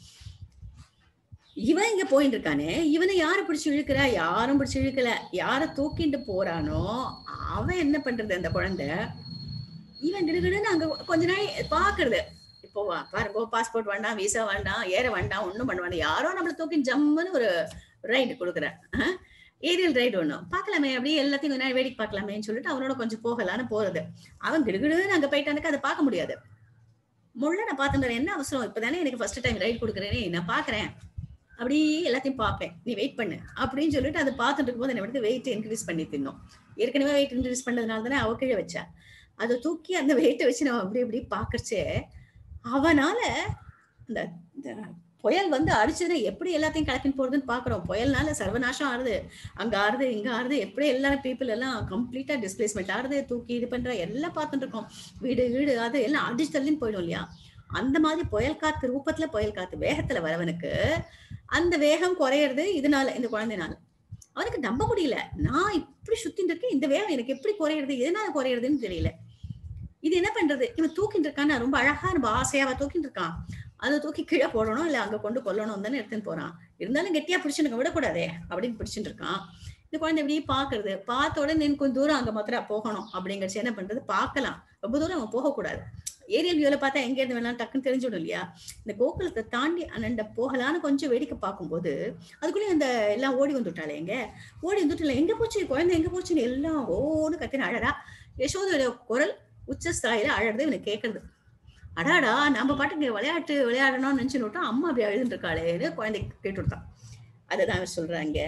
இவன் இங்க போயிட்டு இருக்கானே இவனை யாரு பிடிச்சு இழுக்கிறா யாரும் பிடிச்சு இழுக்கல யார தூக்கிட்டு போறானோ அவன் என்ன பண்றது அந்த குழந்தை இவன் கிடுகிடுன்னு அங்க கொஞ்ச நாள் பாக்குறது இப்போ வா, பாருங்க பாஸ்போர்ட் வேண்டாம் விசா வேண்டாம் ஏற வேண்டாம் ஒண்ணும் பண்ண வேண்டாம் யாரோ நம்மள தூக்கி ஜம்முன்னு ஒரு ரைடு கொடுக்குற ஏரியல் ரைடு ஒண்ணும் பார்க்கலாமே அப்படியே எல்லாத்தையும் கொஞ்ச நேரம் வேடிக்கை பார்க்கலாமேன்னு சொல்லிட்டு அவனோட கொஞ்சம் போகலான்னு போறது அவன் கிடுகிடுன்னு அங்க போயிட்டானுக்கு அதை பார்க்க முடியாது முள்ள நான் பார்த்துட்டு என்ன அவசரம் இப்பதானே எனக்கு ஃபர்ஸ்ட் டைம் ரைட் கொடுக்குறேனே நான் பாக்குறேன் அப்படி எல்லாத்தையும் பார்ப்பேன் நீ வெயிட் பண்ணு அப்படின்னு சொல்லிட்டு அதை பார்த்துட்டு இருக்கும்போது என்ன வந்து வெயிட் இன்க்ரீஸ் பண்ணி தின்னோம் ஏற்கனவே வெயிட் இன்க்ரீஸ் பண்ணதுனால தானே அவ கீழே வச்சா அதை தூக்கி அந்த வெயிட்டை வச்சு நம்ம அப்படி இப்படி பார்க்கறச்சே அவனால இந்த இந்த புயல் வந்து அடிச்சதுன்னா எப்படி எல்லாத்தையும் கலக்கின்னு போறதுன்னு பாக்குறோம் புயல்னால சர்வநாசம் ஆறுது அங்க ஆறுது இங்க ஆறுது எப்படி எல்லாரும் பீப்புள் எல்லாம் கம்ப்ளீட்டா டிஸ்பிளேஸ்மெண்ட் ஆறுது தூக்கி இது பண்ற எல்லாம் பார்த்துட்டு இருக்கோம் வீடு வீடு அது எல்லாம் அடிச்சு தள்ளின்னு போயிடும் இல்லையா அந்த மாதிரி புயல் காத்து ரூபத்துல புயல் காத்து வேகத்துல வரவனுக்கு அந்த வேகம் குறையிறது இதனால இந்த குழந்தைனால அவனுக்கு நம்ப முடியல நான் இப்படி சுத்தின்னு இருக்கேன் இந்த வேகம் எனக்கு எப்படி குறையிறது எதனால குறையிறதுன்னு தெரியல இது என்ன பண்றது இவன் தூக்கிட்டு இருக்கான் ரொம்ப அழகா நம்ம ஆசையாவா தூக்கிட்டு இருக்கான் அதை தூக்கி கீழே போடணும் இல்ல அங்க கொண்டு கொல்லணும் தானே எடுத்துன்னு போறான் இருந்தாலும் கெட்டியா பிடிச்சுனுக்க விடக்கூடாதே அப்படின்னு பிடிச்சிட்டு இருக்கான் இந்த குழந்தை இப்படியே பாக்குறது பார்த்த உடனே எனக்கு கொஞ்சம் தூரம் அங்க மாத்திரம் போகணும் அப்படிங்கறச்சு என்ன பண்றது பார்க்கலாம் ரொம்ப தூரம் அவன் போகக்கூடாது ஏரியல் வியூல பார்த்தா எங்க இருந்து வேணாலும் டக்குன்னு தெரிஞ்சிடும் இல்லையா இந்த கோகுலத்தை தாண்டி அண்ணண்ட போகலான்னு கொஞ்சம் வேடிக்கை பார்க்கும்போது அதுக்குள்ளேயும் அந்த எல்லாம் ஓடி வந்துட்டாளே எங்க ஓடி வந்துட்டுல எங்க போச்சு குழந்தை எங்க போச்சுன்னு எல்லாம் ஓன்னு கத்தின அழறா யசோதையோட குரல் உச்சஸ்தாயில அழறது இவனுக்கு கேட்கறது அடாடா நம்ம பாட்டுக்கு விளையாட்டு விளையாடணும்னு நினைச்சு விட்டோம் அம்மா அப்படி அழுதுட்டு இருக்காளேன்னு குழந்தை கேட்டு விட்டான் அதுதான் அவர் சொல்றாங்க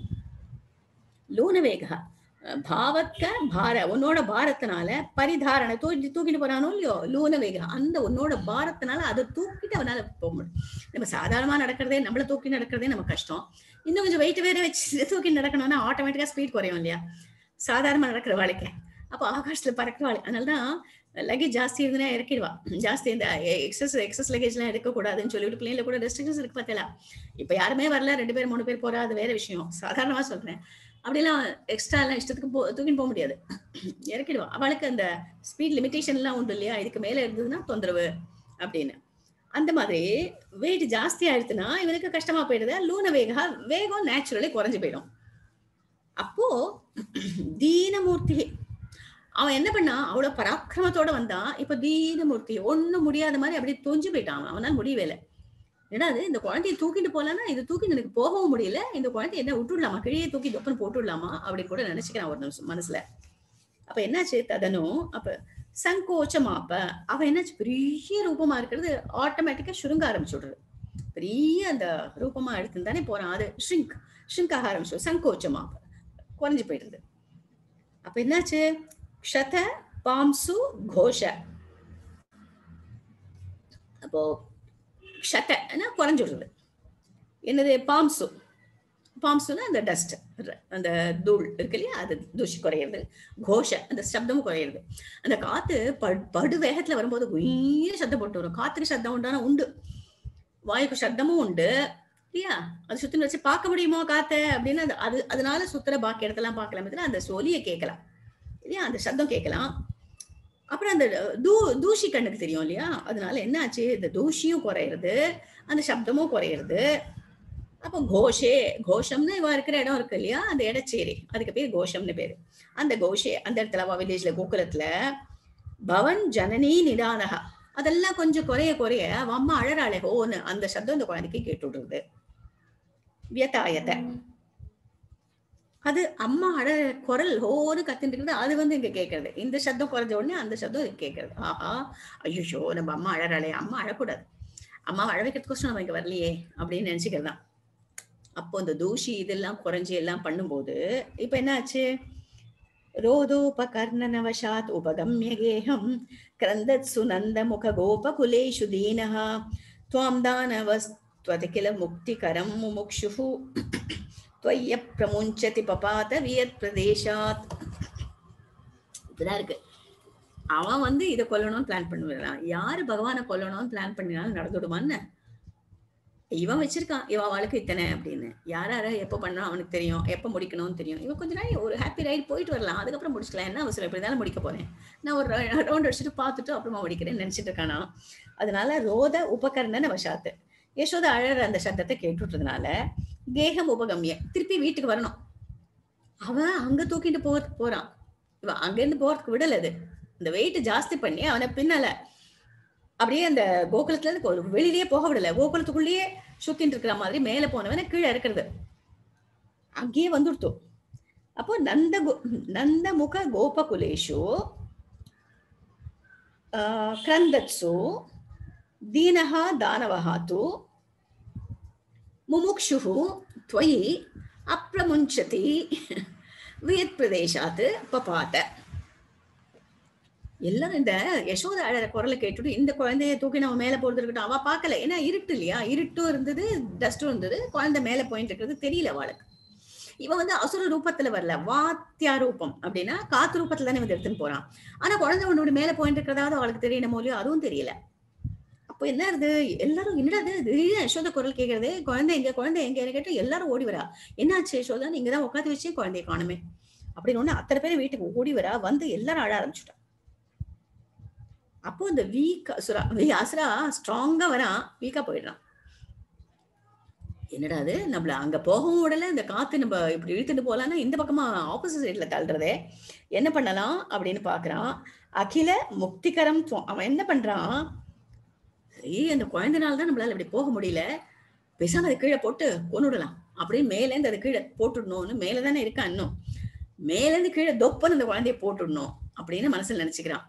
லூனவேகா பாவக்க பார உன்னோட பாரத்தினால பரிதாரண தூக்கி தூக்கிட்டு போறானோ இல்லையோ லூனவேகா அந்த உன்னோட பாரத்தினால அதை தூக்கிட்டு அவனால போக முடியும் நம்ம சாதாரணமா நடக்கிறதே நம்மள தூக்கி நடக்கிறதே நம்ம கஷ்டம் இன்னும் கொஞ்சம் வெயிட் வேற வச்சு தூக்கி நடக்கணும்னா ஆட்டோமேட்டிக்கா ஸ்பீட் குறையும் இல்லையா சாதாரணமா நடக்கிற வாழ்க்கை அப்போ ஆகாசத்துல பறக்கிற வாழ்க்கை அதனாலதான் லக்கேஜ் ஜாஸ்தி இருந்ததுன்னா இறக்கிடுவா ஜாஸ்தி இந்த எக்ஸஸ் எக்ஸஸ் லக்கேஜ் எல்லாம் எடுக்கக்கூடாதுன்னு சொல்லிட்டு பிள்ளைங்கள கூட ரெஸ்ட்ரிக்ஷன்ஸ் இருக்கு பார்த்தல இப்ப யாருமே வரல ரெண்டு பேர் மூணு பேர் போறா அது வேற விஷயம் சாதாரணமா சொல்றேன் அப்படிலாம் எக்ஸ்ட்ரா எல்லாம் இஷ்டத்துக்கு போ தூக்கின்னு போக முடியாது இறக்கிடுவா அவளுக்கு அந்த ஸ்பீட் லிமிடேஷன் எல்லாம் உண்டு இல்லையா இதுக்கு மேல இருந்ததுன்னா தொந்தரவு அப்படின்னு அந்த மாதிரி வெயிட் ஜாஸ்தி ஆயிடுச்சுன்னா இவனுக்கு கஷ்டமா போயிடுது லூன வேகா வேகம் நேச்சுரலி குறைஞ்சு போயிடும் அப்போ தீனமூர்த்தி அவன் என்ன பண்ணான் அவ்வளவு பராக்கிரமத்தோட வந்தான் இப்ப தீனமூர்த்தி ஒண்ணும் முடியாத மாதிரி அப்படியே தொஞ்சு போயிட்டான் அவன். அவனால முடியவே இல்லை என்னது இந்த குழந்தைய தூக்கிட்டு போலான்னா இது தூக்கி எனக்கு போகவும் முடியல இந்த குழந்தைய என்ன விட்டுடலாமா கிழியே தூக்கி தொப்பன்னு போட்டுடலாமா அப்படின்னு கூட நினைச்சுக்கிறான் ஒரு நிமிஷம் மனசுல அப்ப என்னாச்சு ததனும் அப்ப சங்கோச்சமாப்ப அவன் என்னாச்சு பெரிய ரூபமா இருக்கிறது ஆட்டோமேட்டிக்கா சுருங்க ஆரம்பிச்சுடுறது பெரிய அந்த ரூபமா எடுத்துன்னு தானே போறான் அது ஷ்ரிங்க் ஷ்ரிங்க் ஆக ஆரம்பிச்சு சங்கோச்சமாப்ப குறைஞ்சு போயிடுது அப்ப என்னாச்சு க்ஷத பாம்சு கோஷ அப்போ க்ஷத்தனா குறைஞ்சுடுறது என்னது பாம்சு பாம்சுனா அந்த டஸ்ட் அந்த தூள் இருக்கு இல்லையா அது தூசி குறையிறது கோஷ அந்த சப்தமும் குறையிறது அந்த காத்து படு படு வேகத்துல வரும்போது உயிர சத்தம் போட்டு வரும் காத்துக்கு சத்தம் உண்டானா உண்டு வாயுக்கு சத்தமும் உண்டு இல்லையா அது சுத்தின வச்சு பார்க்க முடியுமோ காத்த அப்படின்னு அது அது அதனால சுத்துற பாக்கி இடத்தெல்லாம் பார்க்கலாம் இதுல அந்த ஒலியை கேட்கலாம் இல்லையா அந்த சத்தம் கேட்கலாம் அப்புறம் அந்த தூ தூசி கண்ணுக்கு தெரியும் இல்லையா அதனால என்ன ஆச்சு இந்த தூசியும் குறையிறது அந்த சப்தமும் குறையிறது அப்போ கோஷே கோஷம்னு இவ இருக்கிற இடம் இருக்கு இல்லையா அந்த இடச்சேரி அதுக்கு பேர் கோஷம்னு பேரு அந்த கோஷே அந்த இடத்துல அவ வில்லேஜ்ல கோகுலத்துல பவன் ஜனனி நிதானகா அதெல்லாம் கொஞ்சம் குறைய குறைய அவ அம்மா அழறாளே ஹோன்னு அந்த சப்தம் இந்த குழந்தைக்கு கேட்டு விடுறது வியதாயத்தை அது அம்மா அழ குரல் ஹோன்னு கத்திட்டு இருக்குது அது வந்து இங்க கேட்கறது இந்த சப்தம் குறைஞ்ச உடனே அந்த சப்தம் இது கேட்கறது ஆஹா ஐயோ நம்ம அம்மா அழறாளே அம்மா அழக்கூடாது அம்மா அழ வைக்கிறதுக்கோசம் நம்ம இங்க வரலையே அப்படின்னு நினைச்சுக்கிறதான் அப்போ இந்த தூஷி இதெல்லாம் குறைஞ்சி எல்லாம் பண்ணும்போது இப்ப என்ன ஆச்சு रोदोपकर्णनवशात् उपगम्य गेहं क्रन्दत्सु नन्दमुखगोपकुलेषु दीनः त्वां दानवस्त्वत् किल मुक्तिकरं मुमुक्षुः त्वय्यप्रमुञ्चति पपात वियत्प्रदेशात् இப்படிதான் இருக்கு அவன் வந்து இதை கொல்லணும்னு பிளான் பண்ணுவான் யாரு பகவானை கொல்லணும்னு பிளான் பண்ணினாலும் நடந்துடுமான்னு இவன் வச்சிருக்கான் இவன் வாழ்க்கை இத்தனை அப்படின்னு யார் யார எப்போ பண்ணணும் அவனுக்கு தெரியும் எப்போ முடிக்கணும்னு தெரியும் இவன் கொஞ்ச நாள் ஒரு ஹாப்பி ரைட் போயிட்டு வரலாம் அதுக்கப்புறம் முடிச்சுக்கலாம் என்ன அவசரம் எப்படி இருந்தாலும் முடிக்க போறேன் நான் ஒரு ரவுண்ட் அடிச்சுட்டு பார்த்துட்டு அப்புறமா முடிக்கிறேன்னு நினைச்சிட்டு இருக்கானா அதனால ரோத உபகரணன வசாத்து யசோத அழற அந்த சத்தத்தை கேட்டுட்டதுனால கேகம் உபகம்ய திருப்பி வீட்டுக்கு வரணும் அவன் அங்க தூக்கிட்டு போ போறான் இவன் அங்கிருந்து போறதுக்கு விடல அது இந்த வெயிட் ஜாஸ்தி பண்ணி அவனை பின்னால அப்படியே அந்த கோகுலத்துல இருந்து ஒரு வெளியிலேயே போக விடல கோகுலத்துக்குள்ளேயே சுத்தின்னு இருக்கிற மாதிரி மேல போனவன கீழே இருக்கிறது அங்கேயே வந்துடுத்தோம் அப்போ நந்த கோ- நந்தமுக கோபகுலேஷு ஆஹ், கிரந்தத்சு தீனஹ தானவஹ து முமுக்ஷுः त्वयि அப்ரமுஞ்சதி வியத் பிரதேசாத் பபாத எல்லாரும் இந்த யசோத அழற குரலை கேட்டுட்டு இந்த குழந்தைய தூக்கி நம்ம மேல போறது இருக்கட்டும் அவ பார்க்கல ஏன்னா இருட்டு இல்லையா இருட்டும் இருந்தது டஸ்டும் இருந்தது குழந்தை மேல போயிட்டு இருக்கிறது தெரியல அவளுக்கு இவன் வந்து அசுர ரூபத்துல வரல வாத்தியா ரூபம் அப்படின்னா காத்து ரூபத்துல தானே வந்து எடுத்துன்னு போறான் ஆனா குழந்தை ஒண்ணு மேல போயிட்டு இருக்கிறதாவது அவளுக்கு தெரியணும் இல்லையோ அதுவும் தெரியல அப்போ என்ன இருது எல்லாரும் என்னடா இது திடீர்னு யசோத குரல் கேட்கறது குழந்தை எங்க குழந்தை எங்க கேட்டு எல்லாரும் ஓடி வரா என்னாச்சு யசோதா நீங்க தான் உட்காந்து வச்சே குழந்தைய காணுமே அப்படின்னு ஒண்ணு அத்தனை பேரும் வீட்டுக்கு ஓடி வரா வந்து எல்லாரும் அழ ஆரம்பிச்சுட்டா அப்போ இந்த வீக் அசுரா வீ அசுரா ஸ்ட்ராங்கா வரான் வீக்கா போயிடுறான் என்னடா அது நம்மள அங்க போகவும் விடல இந்த காத்து நம்ம இப்படி இழுத்துட்டு போலாம்னா இந்த பக்கமா ஆப்போசிட் சைட்ல தள்ளுறதே என்ன பண்ணலாம் அப்படின்னு பாக்குறான் அகில முக்திகரம் துவம். அவன் என்ன பண்றான் சரி அந்த குழந்தைனால தான் நம்மளால இப்படி போக முடியல பேசாம அதை கீழே போட்டு கொண்டுடலாம் அப்படின்னு மேல இருந்து அதை கீழே போட்டுடணும்னு மேல தானே இருக்கான் இன்னும் மேல இருந்து கீழே தொப்பன்னு அந்த குழந்தைய போட்டுடணும் அப்படின்னு மனசுல நினைச்சுக்கிறான்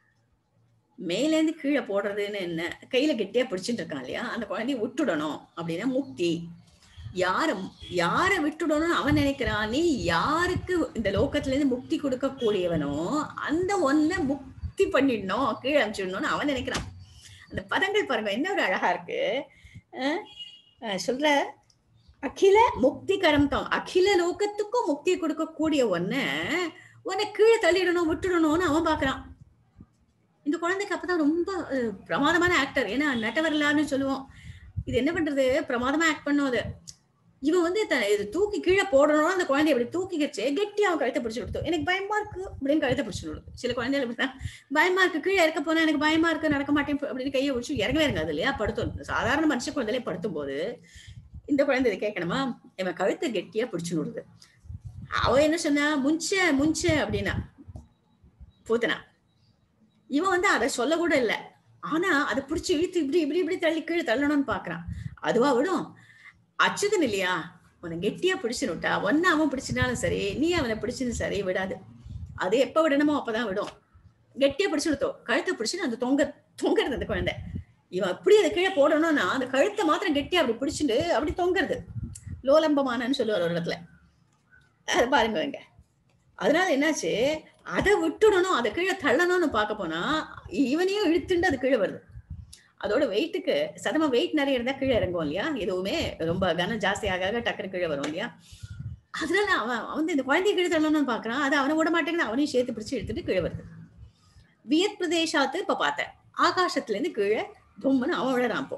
மேல இருந்து கீழே போடுறதுன்னு என்ன கையில கெட்டியா பிடிச்சிட்டு இருக்கான் இல்லையா அந்த குழந்தைய விட்டுடணும் அப்படின்னா முக்தி யார யார விட்டுடணும்னு அவன் நினைக்கிறான் நீ யாருக்கு இந்த லோகத்துல இருந்து முக்தி கொடுக்க கூடியவனோ அந்த ஒன்ன முக்தி பண்ணிடணும் கீழே அனுப்பிச்சிடணும்னு அவன் நினைக்கிறான் அந்த பதங்கள் பாருங்க என்ன ஒரு அழகா இருக்கு அஹ் அஹ் சொல்ற அகில முக்தி கரம் தான் அகில லோகத்துக்கும் முக்தியை கொடுக்கக்கூடிய ஒன்ன உன்னை கீழே தள்ளிடணும் விட்டுடணும்னு அவன் பாக்குறான் இந்த குழந்தைக்கு அப்பதான் ரொம்ப அஹ், பிரமாதமான ஆக்டர் ஏன்னா நட்டவரலான்னு சொல்லுவோம் இது என்ன பண்றது பிரமாதமா ஆக்ட் பண்ணும் அது இவன் வந்து த- இது தூக்கி கீழே போடணும் அந்த குழந்தைய அப்படி தூக்கிக்கிச்சு கெட்டி அவன் கழுத்தை பிடிச்சு கொடுத்தோம் எனக்கு பயமா இருக்கு அப்படின்னு கழுத்தை பிடிச்சு விடுது சில குழந்தைகள் இப்படிதான் பயமா இருக்கு கீழே இறக்க போனா எனக்கு பயமா இருக்கு நடக்க மாட்டேன் அப்படின்னு கையை பிடிச்சி இறங்கவே இறங்காது இல்லையா படுத்தும் சாதாரண மனுஷ குழந்தையிலே படுத்தும் போது இந்த குழந்தை இதை கேட்கணுமா இவன் கழுத்தை கெட்டியா பிடிச்சு விடுது அவ என்ன சொன்னா முஞ்ச முஞ்ச அப்படின்னா பூத்தனா இவன் வந்து அதை சொல்ல கூட இல்ல ஆனா அதை பிடிச்சி இழுத்து இப்படி இப்படி இப்படி தள்ளி கீழே தள்ளணும்னு பாக்குறான் அதுவா விடும் அச்சுதன் இல்லையா உன்னை கெட்டியா பிடிச்சுனுட்டா ஒன்னு அவன் பிடிச்சினாலும் சரி நீ அவனை பிடிச்சது சரி விடாது அது எப்ப விடணுமோ அப்பதான் விடும் கெட்டியா பிடிச்சு விடுத்தோம் கழுத்தை பிடிச்சு அந்த தொங்க தொங்குறது அந்த குழந்தை இவன் அப்படி அதை கீழே போடணும்னா அந்த கழுத்தை மாத்திரம் கெட்டியா அப்படி பிடிச்சிட்டு அப்படி தொங்குறது லோலம்பமானன்னு சொல்லுவார் ஒரு இடத்துல அது பாருங்க இங்க அதனால என்னாச்சு அதை விட்டுடணும் அதை கீழே தள்ளணும்னு பார்க்க போனா இவனையும் இழுத்துண்டு அது கீழே வருது அதோட வெயிட்டுக்கு சதமா வெயிட் நிறைய இருந்தா கீழே இறங்கும் இல்லையா எதுவுமே ரொம்ப கனம் ஜாஸ்தி ஆக ஆக டக்குனு கீழே வரும் இல்லையா அதனால அவன் அவன் வந்து இந்த குழந்தைய கீழே தள்ளணும்னு பாக்குறான் அதை அவனை விட மாட்டேங்குது அவனையும் சேர்த்து பிடிச்சு இழுத்துட்டு கீழே வருது வியத் பிரதேசாத்து இப்ப பார்த்தேன் ஆகாசத்துல இருந்து கீழே தும்முன்னு அவன் விழறான் அப்போ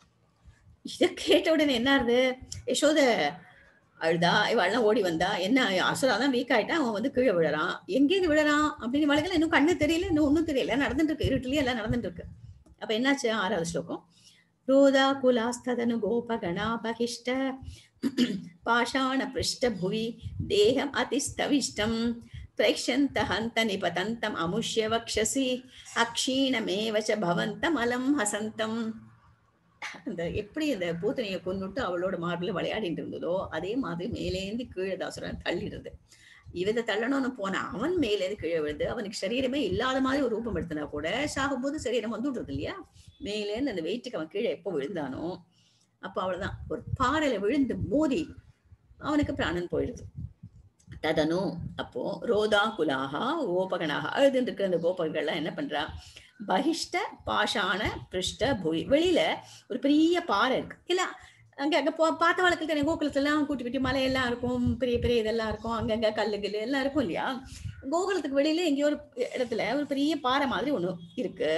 இத கேட்ட உடனே என்ன ஆகுது யசோத அழுதா இவெல்லாம் ஓடி வந்தா என்ன அசுரா தான் வீக் ஆயிட்டா அவன் வந்து கீழே விழறான் எங்கேருந்து விழறான் அப்படின்னு வழக்கில் இன்னும் கண்ணு தெரியல இன்னும் ஒன்றும் தெரியல நடந்துட்டு இருக்கு இருட்டுலயே எல்லாம் நடந்துட்டு இருக்கு அப்ப என்னாச்சு ஆறாவது ஸ்லோகம் रोदाकुलास्तदनु गोपगणापहिष्ट पाषाणपृष्ठभुवि देहम् अतिस्तविष्टम् प्रेक्ष्यन्त हन्त निपतन्तम् अमुष्य वक्षसि அக்ஷீணமேவ ச பவந்தம் அலம் ஹசந்தம் அந்த எப்படி அந்த பூத்தனையை கொண்டுட்டு அவளோட மார்பில் விளையாடிட்டு இருந்ததோ அதே மாதிரி மேலேந்து கீழே தாசுரன் தள்ளிடுது இவதை தள்ளணும்னு போன அவன் மேலேந்து கீழே விழுது அவனுக்கு சரீரமே இல்லாத மாதிரி ஒரு ரூபம் எடுத்தனா கூட சாகும்போது சரீரம் வந்துடுறது இல்லையா மேலேந்து அந்த வெயிட்டுக்கு அவன் கீழே எப்போ விழுந்தானோ அப்போ அவ்வளவுதான் ஒரு பாறையில விழுந்து மோதி அவனுக்கு பிராணன் போயிடுது ததனு அப்போ ரோதா குலாகா கோபகனாக அழுதுன்னு இருக்கிற அந்த கோபகங்கள்லாம் என்ன பண்றா பகிஷ்ட பாஷாண பிருஷ்ட புவி வெளியில ஒரு பெரிய பாறை இருக்கு இல்ல அங்க அங்க போ பார்த்த வழக்கில் தானே கோகுலத்துல எல்லாம் கூட்டி குட்டி மலையெல்லாம் இருக்கும் பெரிய பெரிய இதெல்லாம் இருக்கும் அங்கங்க கல்லு கில்லு எல்லாம் இருக்கும் இல்லையா கோகுலத்துக்கு வெளியில எங்கேயோ ஒரு இடத்துல ஒரு பெரிய பாறை மாதிரி ஒண்ணு இருக்கு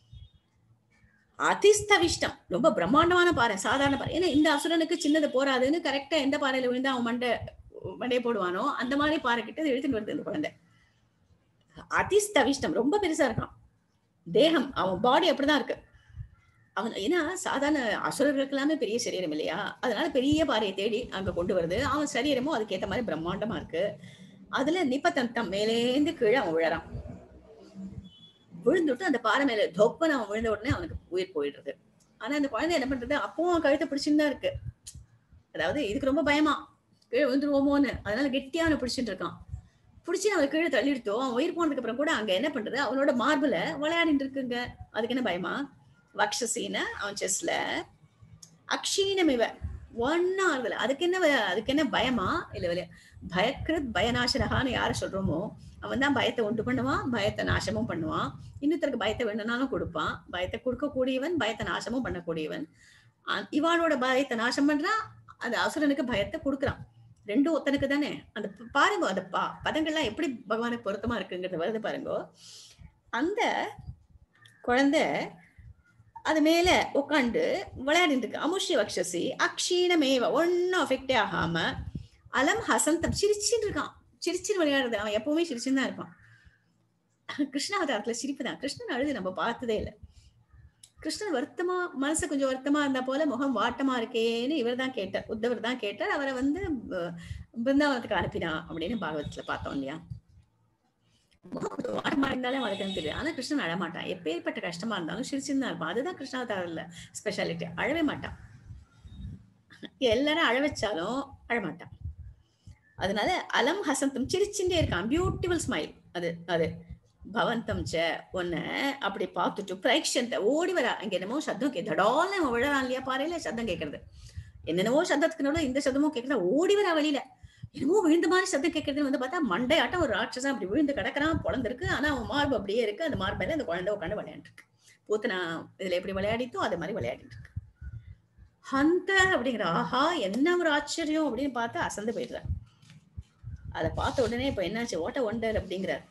அதிஸ்தவிஷ்டம் ரொம்ப பிரம்மாண்டமான பாறை சாதாரண பாறை ஏன்னா இந்த அசுரனுக்கு சின்னது போறாதுன்னு கரெக்டா எந்த பாறையில விழுந்தா அவன் மண்டை மண்டையை போடுவானோ அந்த மாதிரி பாறை கிட்ட இது இழுத்துட்டு வருது இந்த குழந்தை அதிஸ்தவிஷ்டம் ரொம்ப பெருசா இருக்கான் தேகம் அவன் பாடி அப்படிதான் இருக்கு அவன் ஏன்னா சாதாரண அசுரர்களுக்கு எல்லாமே பெரிய சரீரம் இல்லையா அதனால பெரிய பாறையை தேடி அங்க கொண்டு வருது அவன் சரீரமும் அதுக்கேத்த மாதிரி பிரம்மாண்டமா இருக்கு அதுல நிப்பத்தந்தம் மேலேந்து கீழே அவன் விழறான் விழுந்துட்டு அந்த பாறை மேல தொப்பன் அவன் விழுந்த உடனே அவனுக்கு உயிர் போயிடுறது ஆனா அந்த குழந்தை என்ன பண்றது அப்பவும் அவன் கழுத்தை பிடிச்சுன்னு தான் இருக்கு அதாவது இதுக்கு ரொம்ப பயமா கீழே விழுந்துருவோமோன்னு அதனால கெட்டியா அவனை பிடிச்சிட்டு இருக்கான் பிடிச்சி அவன் கீழே தள்ளிடுத்தோ அவன் உயிர் போனதுக்கு அப்புறம் கூட அங்க என்ன பண்றது அவனோட மார்புல விளையாடிட்டு இருக்குங்க அதுக்கு என்ன பயமா வக்ஷசீன அவன் செஸ்ல அக்ஷீணம் இவ ஒன்னா ஆறுதல அதுக்கு என்ன வ- அதுக்கு என்ன பயமா இல்ல இல்ல பயக்கிருத் பயநாசனகான்னு யார சொல்றோமோ அவன் தான் பயத்தை உண்டு பண்ணுவான் பயத்தை நாசமும் பண்ணுவான் இன்னொருத்தருக்கு பயத்தை வேணும்னாலும் கொடுப்பான் பயத்தை கொடுக்கக்கூடியவன் பயத்தை நாசமும் பண்ணக்கூடியவன் அ- இவாளோட பயத்தை நாசம் பண்றான் அந்த அசுரனுக்கு பயத்தை கொடுக்குறான் ரெண்டும் ஒத்தனுக்கு தானே அந்த ப- பாருங்க அந்த பா பதங்கள்லாம் எப்படி பகவானுக்கு பொருத்தமா இருக்குங்கிறது வருது பாருங்க அந்த குழந்தை அது மேல உட்காந்து விளையாடிட்டு இருக்கு அமுஷ்ய வக்ஷசி அக்ஷீணமேவ ஒன்னும் அஃபெக்டே ஆகாம அலம் ஹசந்தம் சிரிச்சுன்னு இருக்கான் சிரிச்சுன்னு விளையாடுறது அவன் எப்பவுமே சிரிச்சுன்னு தான் இருப்பான் கிருஷ்ணாவதாரத்துல சிரிப்பு தான் கிருஷ்ணன் அழுது நம்ம பார்த்ததே இல்லை கிருஷ்ணன் வருத்தமா மனசு கொஞ்சம் வருத்தமா இருந்தா போல முகம் வாட்டமா இருக்கேன்னு இவர் தான் கேட்டார் உத்தவர் தான் கேட்டார் அவரை வந்து அஹ், பிருந்தாவனத்துக்கு அனுப்பினா அப்படின்னு பாகவதத்துல பார்த்தோம் இல்லையா முகம் கொஞ்சம் வாட்டமா இருந்தாலே அவனுக்கு தெரியும் ஆனா கிருஷ்ணன் அழமாட்டான் எப்பேற்பட்ட கஷ்டமா இருந்தாலும் சிரிச்சுன்னு தான் இருப்பான் அதுதான் கிருஷ்ணாவதாரில் ஸ்பெஷாலிட்டி அழவே மாட்டான் எல்லாரும் அழ வச்சாலும் அழமாட்டான் அதனால அலம் ஹசந்தம் சிரிச்சுட்டே இருக்கான் பியூட்டிஃபுல் ஸ்மைல் அது அது பவந்தம் ச உன்ன அப்படி பார்த்துட்டு பிரைக்ஷந்த ஓடி வரா அங்க என்னமோ சத்தம் கே தடால்னு அவன் விழறான் இல்லையா பாறையில சத்தம் கேட்கறது என்னென்னவோ சத்தத்துக்கு நடுவுல இந்த சத்தமும் கேட்கறதா ஓடி வரா வெளியில என்னமோ விழுந்த மாதிரி சத்தம் கேட்கறதுன்னு வந்து பார்த்தா மண்டையாட்டம் ஒரு ராட்சசன் அப்படி விழுந்து கிடக்குறான் பொழந்திருக்கு ஆனா அவன் மார்பு அப்படியே இருக்கு அந்த மார்பையில அந்த குழந்தை உட்காந்து விளையாண்டுருக்கு பூத்தனா இதுல எப்படி விளையாடித்தோ அது மாதிரி விளையாடிட்டு இருக்கு ஹந்த அப்படிங்கிற ஆஹா என்ன ஒரு ஆச்சரியம் அப்படின்னு பார்த்து அசந்து போயிடுறார் அதை பார்த்த உடனே இப்ப என்னாச்சு ஓட்ட ஒண்டர் அப்படிங்கிறார்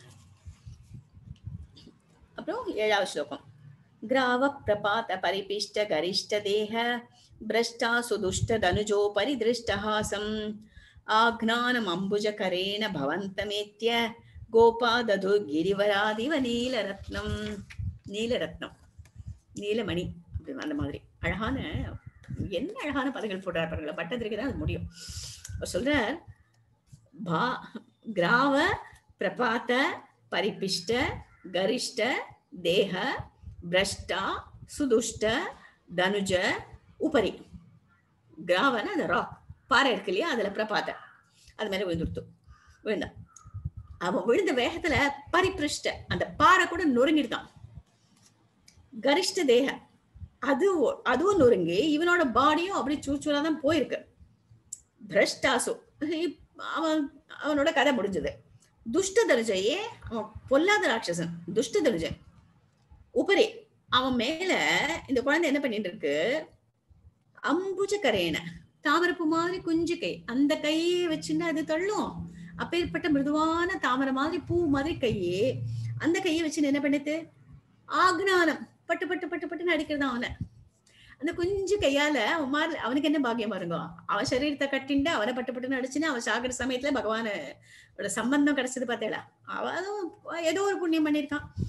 அப்புறம் ஏழாவது ஸ்லோகம் கிராவ பிரபாத பரிபிஷ்ட கரிஷ்ட தேக பிரஷ்டா சுதுஷ்ட தனுஜோ பரிதிருஷ்டஹாசம் ஆக்னானம் அம்புஜ கரேண பவந்தமேத்ய கோபாதது கிரிவராதிவ நீலரத்னம் நீலரத்னம் நீலமணி அப்படி அந்த மாதிரி அழகான என்ன அழகான பதங்கள் போடுறார் பாருங்களா பட்டத்திற்கு தான் அது முடியும் அவர் சொல்றார் பா கிராவ பிரபாத பரிபிஷ்ட கரிஷ்ட தேக பிரஷ்டா சுதுஷ்ட தனுஜ உபரி கிராவன அந்த ராக் பாறை இருக்கு இல்லையா அதுல பிரபாத அது மேல விழுந்துடுத்து விழுந்தான் அவன் விழுந்த வேகத்துல பரிபிருஷ்ட அந்த பாறை கூட நொறுங்கிடுதான் கரிஷ்ட தேக அது ஒ- அதுவும் நொறுங்கி இவனோட பாடியும் அப்படியே சூச்சூலா தான் போயிருக்கு பிரஷ்டாசு இப்- அவன் அவனோட கதை முடிஞ்சது துஷ்ட தனுஜையே அவன் பொல்லாத ராட்சசன் துஷ்ட தனுஜன் உபரி அவன் மேல இந்த குழந்தை என்ன பண்ணிட்டு இருக்கு அம்புஜ கரேன தாமரப்பு மாதிரி குஞ்சு கை அந்த கையை வச்சுன்னா அது தள்ளும் அப்பேற்பட்ட மிருதுவான தாமரை மாதிரி பூ மாதிரி கையே அந்த கையை வச்சு என்ன பண்ணுது ஆக்னானம் பட்டு பட்டு பட்டு பட்டுன்னு அடிக்கிறது அவனை அந்த குஞ்சு கையால அவன் மாறல அவனுக்கு என்ன பாக்கியம் பாருங்க அவன் சரீரத்தை கட்டிண்டு அவனை பட்டு பட்டுன்னு அடிச்சுன்னு அவன் சாகிற சமயத்துல பகவானோட சம்பந்தம் கிடைச்சது பார்த்தேடா அவன் அதுவும் ஏதோ ஒரு புண்ணியம் பண்ணியிருக்கான்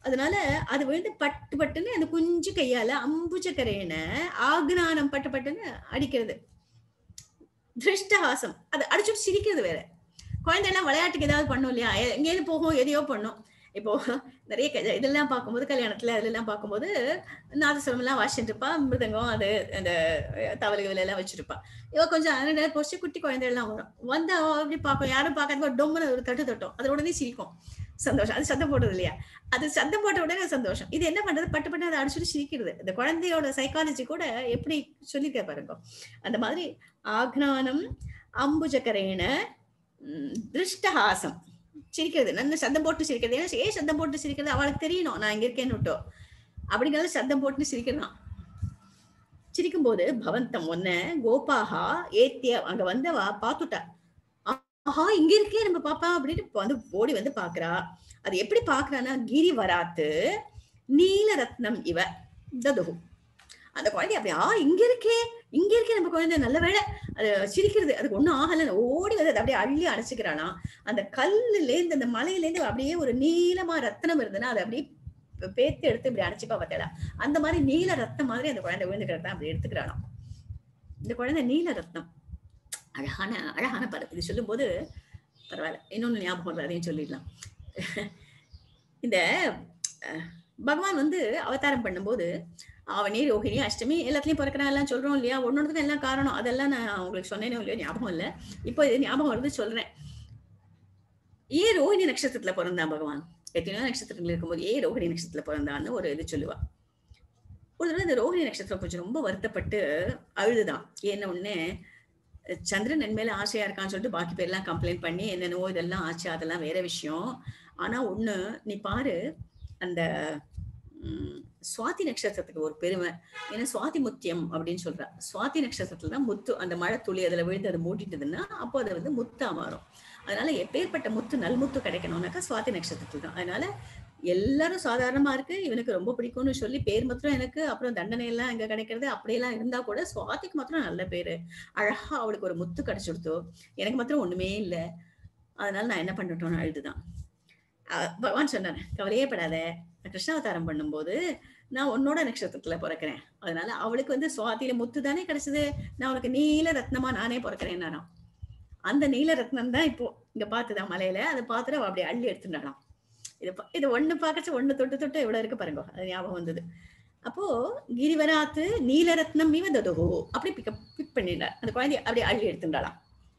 அதனால அது விழுந்து பட்டு பட்டுன்னு அந்த குஞ்சு கையால அம்புஜக்கரேன ஆக்னானம் பட்டு பட்டுன்னு அடிக்கிறது திருஷ்டஹாசம் அது அடிச்சுட்டு சிரிக்கிறது வேற குழந்தை எல்லாம் விளையாட்டுக்கு ஏதாவது பண்ணும் இல்லையா எ- எங்கேயாவது போகும் எதையோ பண்ணும் இப்போ நிறைய க- இதெல்லாம் பார்க்கும்போது கல்யாணத்துல அதெல்லாம் பார்க்கும்போது நாதஸ்வரம் எல்லாம் வாசிச்சுட்டு இருப்பா மிருதங்கம் அது அந்த தவறுகள் எல்லாம் வச்சிருப்பா இவ கொஞ்சம் அரை நேரம் போச்சு குட்டி குழந்தை எல்லாம் வரும் வந்து அவ அப்படி பார்க்கும் யாரும் பார்க்காத ஒரு டொம்முன்னு ஒரு தட்டு தட்டும் அது உடனே சிரிக்கும் சந்தோஷம் அது சத்தம் போடுறது இல்லையா அது சத்தம் போட்ட உடனே சந்தோஷம் இது என்ன பண்றது பட்டு பட்டு அதை அடிச்சுட்டு சிரிக்கிறது இந்த குழந்தையோட சைக்காலஜி கூட எப்படி சொல்லியிருக்க பாருங்க அந்த மாதிரி ஆக்னானம் அம்புஜக்கரேன ம், திருஷ்டஹாசம் சிரிக்கிறது நல்ல சத்தம் போட்டு சிரிக்கிறது ஏன்னா ஏன் சத்தம் போட்டு சிரிக்கிறது அவளுக்கு தெரியணும் நான் இங்க இருக்கேன்னு விட்டோ அப்படிங்கிறத சத்தம் போட்டு சிரிக்கிறான் சிரிக்கும் போது பவந்தம் ஒன்ன கோபாகா ஏத்திய அங்க வந்தவா பாத்துட்டா ஆஹா இங்க இருக்கே நம்ம பாப்பா அப்படின்னு இப்ப வந்து ஓடி வந்து பாக்குறா அது எப்படி பாக்குறான்னா கிரி வராத்து நீல ரத்னம் இவ ததுகு அந்த குழந்தை அப்படியே ஆ இங்க இருக்கே இங்க இருக்கே நம்ம குழந்தை நல்ல வேளை அது சிரிக்கிறது அதுக்கு ஒண்ணும் ஆகல ஓடி வந்து அதை அப்படியே அள்ளி அணைச்சுக்கிறானா அந்த கல்லுல இருந்து அந்த மலையில இருந்து அப்படியே ஒரு நீளமா ரத்தனம் இருந்ததுன்னா அதை அப்படியே பே- பேத்து எடுத்து இப்படி அணைச்சிப்பா பார்த்தா அந்த மாதிரி நீல ரத்தம் மாதிரி அந்த குழந்தை விழுந்து கிடத்தா அப்படி எடுத்துக்கிறானாம் இந்த குழந்தை நீல ரத்னம் அழகான அழகான பதம் இது சொல்லும்போது பரவாயில்ல இன்னொன்னு ஞாபகம் வருது அதையும் சொல்லிடலாம் இந்த அஹ், பகவான் வந்து அவதாரம் பண்ணும்போது அவனி ரோஹிணி அஷ்டமி எல்லாத்துலயும் பிறக்கிறான் எல்லாம் சொல்றோம் இல்லையா ஒன்னொன்றுக்கும் எல்லாம் காரணம் அதெல்லாம் நான் உங்களுக்கு சொன்னேனோ இல்லையோ ஞாபகம் இல்லை இப்போ இது ஞாபகம் வருது சொல்றேன் ஏன் ரோஹிணி நட்சத்திரத்துல பிறந்தான் பகவான் எத்தனையோ நட்சத்திரங்கள் இருக்கும்போது ஏன் ரோஹிணி நட்சத்திரத்துல பிறந்தான்னு ஒரு இது சொல்லுவா ஒரு தடவை இந்த ரோஹிணி நட்சத்திரம் கொஞ்சம் ரொம்ப வருத்தப்பட்டு அழுதுதான் ஏன்ன உடனே சந்திரன் என் மேல ஆசையா இருக்கான்னு சொல்லிட்டு பாக்கி பேர்லாம் கம்ப்ளைண்ட் பண்ணி என்னென்னவோ இதெல்லாம் ஆச்சு அதெல்லாம் வேற விஷயம் ஆனா ஒண்ணு நீ பாரு அந்த உம், சுவாதி நட்சத்திரத்துக்கு ஒரு பெருமை ஏன்னா சுவாதி முத்தியம் அப்படின்னு சொல்றா சுவாதி நட்சத்திரத்துல தான் முத்து அந்த மழை துளி அதுல விழுந்து அது மூடிட்டதுன்னா அப்போ அது வந்து முத்தா மாறும் அதனால எப்பேற்பட்ட முத்து நல்முத்து கிடைக்கணும்னாக்கா சுவாதி நட்சத்திரத்துல தான் அதனால எல்லாரும் சாதாரணமா இருக்கு இவனுக்கு ரொம்ப பிடிக்கும்னு சொல்லி பேர் மாத்திரம் எனக்கு அப்புறம் தண்டனை எல்லாம் இங்க கிடைக்கிறது அப்படியெல்லாம் இருந்தா கூட சுவாதிக்கு மாத்திரம் நல்ல பேரு அழகா அவளுக்கு ஒரு முத்து கிடைச்சிடுத்தோ எனக்கு மாத்திரம் ஒண்ணுமே இல்லை அதனால நான் என்ன பண்ணட்டோம்னு அழுதுதான் அஹ் பகவான் சொன்னாரு கவலையே படாத நான் கிருஷ்ணாவதாரம் பண்ணும்போது நான் உன்னோட நட்சத்திரத்துல பிறக்கிறேன் அதனால அவளுக்கு வந்து சுவாதியில முத்து தானே கிடைச்சது நான் உனக்கு நீல ரத்னமா நானே பிறக்கிறேன் அந்த நீல ரத்னம் தான் இப்போ இங்க பார்த்துதான் மலையில அதை பார்த்துட்டு அவ அப்படியே அள்ளி எடுத்துட்டாளாம் இது பா- இது ஒண்ணு பார்க்கச்சு ஒண்ணு தொட்டு தொட்டு இவ்வளவு இருக்கு பாருங்க அது ஞாபகம் வந்தது அப்போ கிரிவராத்து நீலரத்னம் இவ ததுஹோ அப்படி பிக்கப் பிக் பண்ணிட்டார் அந்த குழந்தைய அப்படியே அள்ளி எடுத்துட்டாளாம்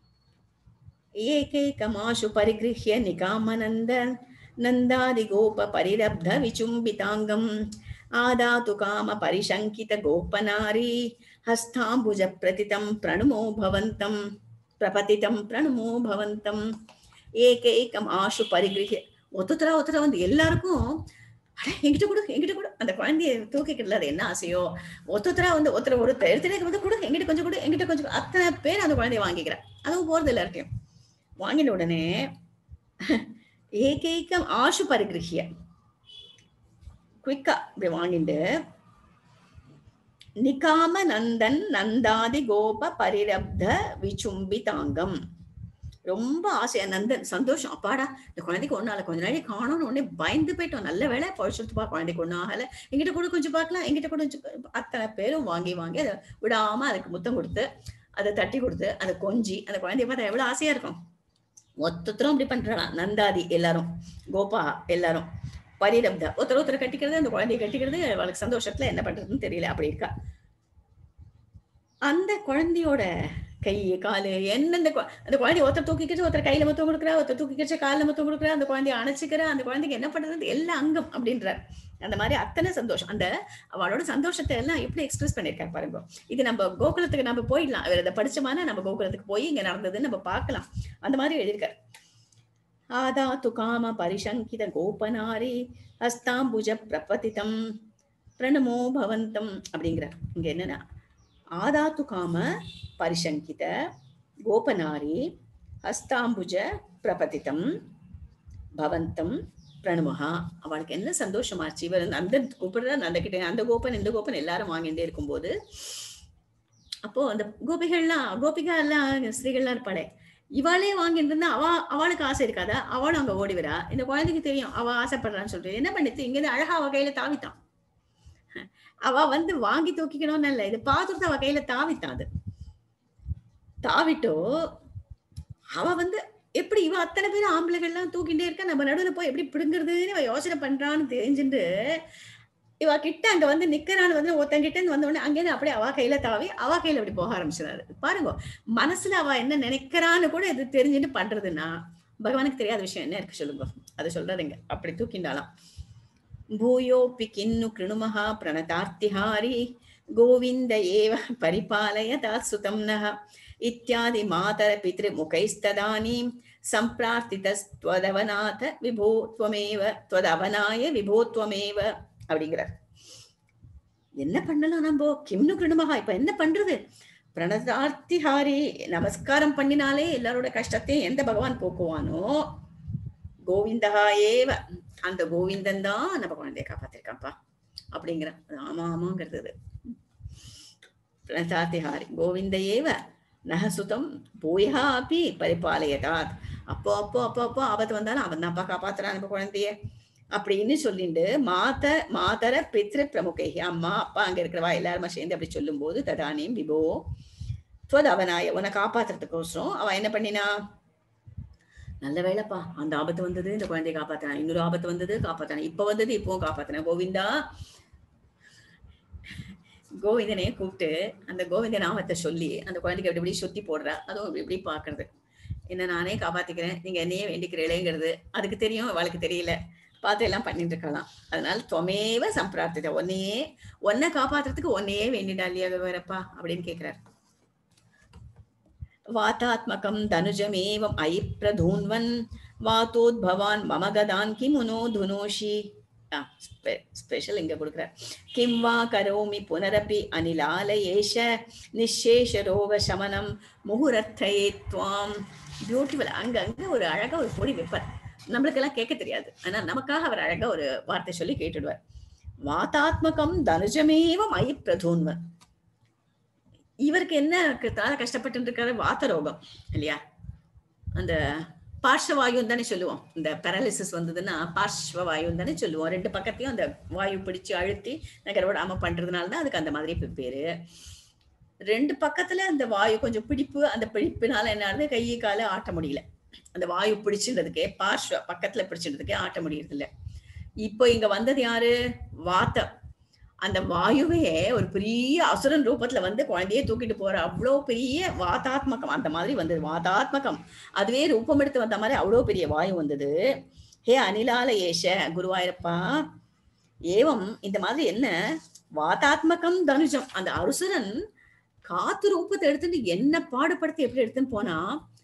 ஏகைகமாஷு பரிகிருஹ்ய நிகாமநந்த நந்தாதி கோப பரிரப்த விச்சும்பிதாங்கம் ஆதாது காம பரிசங்கித கோபநாரி ஹஸ்தாம்புஜ பிரதிதம் பிரணுமோ பவந்தம் பிரபதிதம் பிரணுமோ பவந்தம் ஏகைகம் ஆஷு பரிகிருஹ்ய ஒத்துத்தரா ஒத்துத்தரா வந்து எல்லாருக்கும் அட என்கிட்ட கொடு என்கிட்ட கொடு அந்த குழந்தைய தூக்கிக்கிடல அது என்ன ஆசையோ ஒத்துத்தரா வந்து ஒருத்தர் ஒரு எடுத்துட்டு வந்து கொடு என்கிட்ட கொஞ்சம் கொடு என்கிட்ட கொஞ்சம் கொடு. அத்தனை பேர் அந்த குழந்தைய வாங்கிக்கிறேன் அதுவும் போறது எல்லார்ட்டையும் வாங்கின உடனே ஏகைக்கம் ஆஷு பரிகிருஹிய குயிக்கா இப்படி வாங்கிட்டு நிகாம நந்தன் நந்தாதி கோப பரிரப்த விச்சும்பி தாங்கம் ரொம்ப ஆசையா நந்தன் சந்தோஷம் அப்பாடா இந்த குழந்தைக்கு ஒண்ணு ஆகல கொஞ்ச நாளை காணும்னு உடனே பயந்து போயிட்டோம் நல்ல வேலை பழிச்சுட்டுப்பா குழந்தைக்கு ஒண்ணும் ஆகல எங்கிட்ட கூட கொஞ்சம் பார்க்கலாம் எங்கிட்ட கூட கொஞ்சம் அத்தனை பேரும் வாங்கி வாங்கி அதை விடாம அதுக்கு முத்தம் கொடுத்து அதை தட்டி கொடுத்து அதை கொஞ்சி அந்த குழந்தைய பார்த்தா எவ்வளவு ஆசையா இருக்கும் மொத்தத்திலும் அப்படி பண்றாளாம் நந்தாதி எல்லாரும் கோபா எல்லாரும் பரிரப்தா ஒருத்தர் ஒருத்தர் கட்டிக்கிறது அந்த குழந்தைய கட்டிக்கிறது அவளுக்கு சந்தோஷத்துல என்ன பண்றதுன்னு தெரியல அப்படி இருக்கா அந்த குழந்தையோட கை காலு என்னென்ன கு- அந்த குழந்தைய ஒருத்தர் தூக்கிக்கிச்சு ஒருத்தர் கையில மொத்தம் கொடுக்குறா ஒருத்தர் தூக்கிக்கிச்சு காலில் மொத்தம் கொடுக்குறா அந்த குழந்தைய அணைச்சிக்கிறா அந்த குழந்தைக்கு என்ன பண்றது எல்லா அங்கம் அப்படின்றார் அந்த மாதிரி அத்தனை சந்தோஷம் அந்த அவளோட சந்தோஷத்தை எல்லாம் எப்படி எக்ஸ்பிரஸ் பண்ணியிருக்காரு பாருங்க இது நம்ம கோகுலத்துக்கு நம்ம போயிடலாம் அவர் இதை படிச்சோம்னா நம்ம கோகுலத்துக்கு போய் இங்க நடந்ததுன்னு நம்ம பார்க்கலாம் அந்த மாதிரி எழுதியிருக்காரு ஆதாத்து காம பரிசங்கித கோபனாரி ஹஸ்தாம்புஜ பிரபதிதம் பிரணமோ பவந்தம் அப்படிங்கிறார் இங்க என்னன்னா ஆதாத்து காம பரிசங்கித கோபனாரி ஹஸ்தாம்புஜ பிரபதிதம் பவந்தம் பிரணமஹா அவளுக்கு என்ன சந்தோஷமாச்சு இவர் வந்து அந்த கூப்பிடுற அந்த கிட்ட அந்த கோபன் இந்த கோபன் எல்லாரும் வாங்கிட்டே இருக்கும்போது அப்போ அந்த கோபிகள்லாம் கோபிகா எல்லாம் ஸ்திரீகள்லாம் இருப்பாளே இவாளே வாங்கிட்டு இருந்தா அவ அவளுக்கு ஆசை இருக்காதா அவளும் அங்க ஓடி வரா இந்த குழந்தைக்கு தெரியும் அவ ஆசைப்படுறான்னு சொல்லிட்டு என்ன பண்ணிட்டு இங்க இருந்து அழகா அவ கையில தாவித்தான் அவ வந்து வாங்கி தூக்கிக்கணும்னு இல்ல இது பாத்துட்டு அவ கையில தாவித்தான் அது தாவிட்டோ அவ வந்து எப்படி இவ அத்தனை பேரும் ஆம்பளைகள்லாம் தூக்கிட்டே இருக்கா நம்ம நடுவுல போய் எப்படி பிடுங்குறதுன்னு இவ யோசனை பண்றான்னு தெரிஞ்சுட்டு இவ கிட்ட அங்க வந்து நிக்கிறான்னு வந்து ஒருத்தங்கிட்ட இருந்து வந்த உடனே அங்கேருந்து அப்படியே அவ கையில தாவி அவ கையில அப்படி போக ஆரம்பிச்சிடாரு பாருங்க மனசுல அவ என்ன நினைக்கிறான்னு கூட இது தெரிஞ்சுட்டு பண்றதுன்னா பகவானுக்கு தெரியாத விஷயம் என்ன இருக்கு சொல்லுங்க அதை சொல்றாருங்க அப்படி தூக்கிண்டாலாம் பூயோப்பி கிண்ணு கிருணுமஹா பிரணதார்த்திஹாரி கோவிந்த ஏவ பரிபாலயதா சுதம் நக இத்தியாதி மாதர பித்ரு முகைஸ்ததானீம் சம்பிரார்த்திதஸ்துவதவநாத விபோ துவமேவ துவதவனாய விபோ துவமேவ அப்படிங்கிறார் என்ன பண்ணலாம் நம்ம கிம்னு கிருணுமகா இப்ப என்ன பண்றது பிரணதார்த்திஹாரி நமஸ்காரம் பண்ணினாலே எல்லாரோட கஷ்டத்தையும் எந்த பகவான் போக்குவானோ கோவிந்தகா ஏவ அந்த கோவிந்தன் தான் நம்ம குழந்தைய காப்பாத்திருக்கான்ப்பா அப்படிங்கிற ஆமா ஆமாங்கிறது இது. பிரணதார்த்திஹாரி கோவிந்த ஏவ நகசுதம் பூயா அப்பி பரிபாலயதாத் அப்போ அப்போ அப்போ அப்போ ஆபத்து வந்தாலும் அவன் தான்ப்பா காப்பாத்துறான் நம்ம குழந்தைய அப்படின்னு சொல்லிட்டு மாத மாதர பித்ரு பிரமுகை அம்மா அப்பா அங்க இருக்கிறவா எல்லாருமா சேர்ந்து அப்படி சொல்லும்போது ததானியம் விபோ துவத் அவனாய உன்னை காப்பாத்துறதுக்கோசரம் அவ என்ன பண்ணினா நல்ல வேலைப்பா அந்த ஆபத்து வந்தது இந்த குழந்தைய காப்பாத்தினா இன்னொரு ஆபத்து வந்தது காப்பாத்தினா இப்ப வந்தது இப்பவும் காப்பாத்தினா கோவிந்தா கோவிந்தனையே கூப்பிட்டு அந்த கோவிந்த நாமத்தை சொல்லி அந்த குழந்தைக்கு அப்படி இப்படி சுத்தி போடுறா அதுவும் இப்படி இப்படி பாக்குறது என்ன நானே காப்பாத்திக்கிறேன் நீங்க என்னையே வேண்டிக்கிறீங்களேங்கிறது அதுக்கு தெரியும் அவளுக்கு தெரியல பார்த்து எல்லாம் பண்ணிட்டு இருக்கலாம் அதனால தொமேவ சம்பிரார்த்தித ஒன்னையே ஒன்னை காப்பாத்துறதுக்கு ஒன்னையே வேண்டிடா இல்லையா வேறப்பா அப்படின்னு கேக்குறாரு வாதாத்மகம் தனுஜமேவம் ஐ பிரதூன்வன் வாத்தோத்பவான் மம கதான் கிமுனோ துனோஷி ஸ்பெஷல் இங்க கொடுக்குறார் கிம் வா கரோமி புனரப்பி அனிலாலயேஷ நிஷேஷ ரோக சமனம் முகுரத்தையே துவாம் பியூட்டிஃபுல் அங்க அங்க ஒரு அழகா ஒரு பொடி வைப்பார் நம்மளுக்கெல்லாம் கேட்க தெரியாது ஆனா நமக்காக அவர் அழகா ஒரு வார்த்தை சொல்லி கேட்டுடுவார் வாதாத்மகம் தனுஜமேவம் ஐ பிரதூன்வன் இவருக்கு என்ன தார கஷ்டப்பட்டு இருக்காரு வாத்த ரோகம் இல்லையா அந்த பார்ஷ்வவாயுன்னு தானே சொல்லுவோம் இந்த பேரலிசிஸ் வந்ததுன்னா பார்ஷ்வவாயுன்னு தானே சொல்லுவோம் ரெண்டு பக்கத்தையும் அந்த வாயு பிடிச்சு அழுத்தி நகரவிடாம பண்றதுனால தான் அதுக்கு அந்த மாதிரி இப்ப பேரு ரெண்டு பக்கத்துல அந்த வாயு கொஞ்சம் பிடிப்பு அந்த பிடிப்புனால என்ன ஆகுது கை கால ஆட்ட முடியல அந்த வாயு பிடிச்சின்றதுக்கே பார்ஷ்வ பக்கத்துல பிடிச்சின்றதுக்கே ஆட்ட முடியறது இல்ல இப்போ இங்க வந்தது யாரு வாத்தம் அந்த வாயுவே ஒரு பெரிய அசுரன் ரூபத்துல வந்து குழந்தையே தூக்கிட்டு போற அவ்வளோ பெரிய வாதாத்மகம் அந்த மாதிரி வந்தது வாதாத்மகம் அதுவே ரூபம் எடுத்து வந்த மாதிரி அவ்வளோ பெரிய வாயு வந்தது ஹே அனிலால ஏஷ குருவாயிரப்பா ஏவம் இந்த மாதிரி என்ன வாதாத்மகம் தனுஜம் அந்த அசுரன் காத்து ரூபத்தை எடுத்துட்டு என்ன பாடுபடுத்தி எப்படி எடுத்துன்னு போனா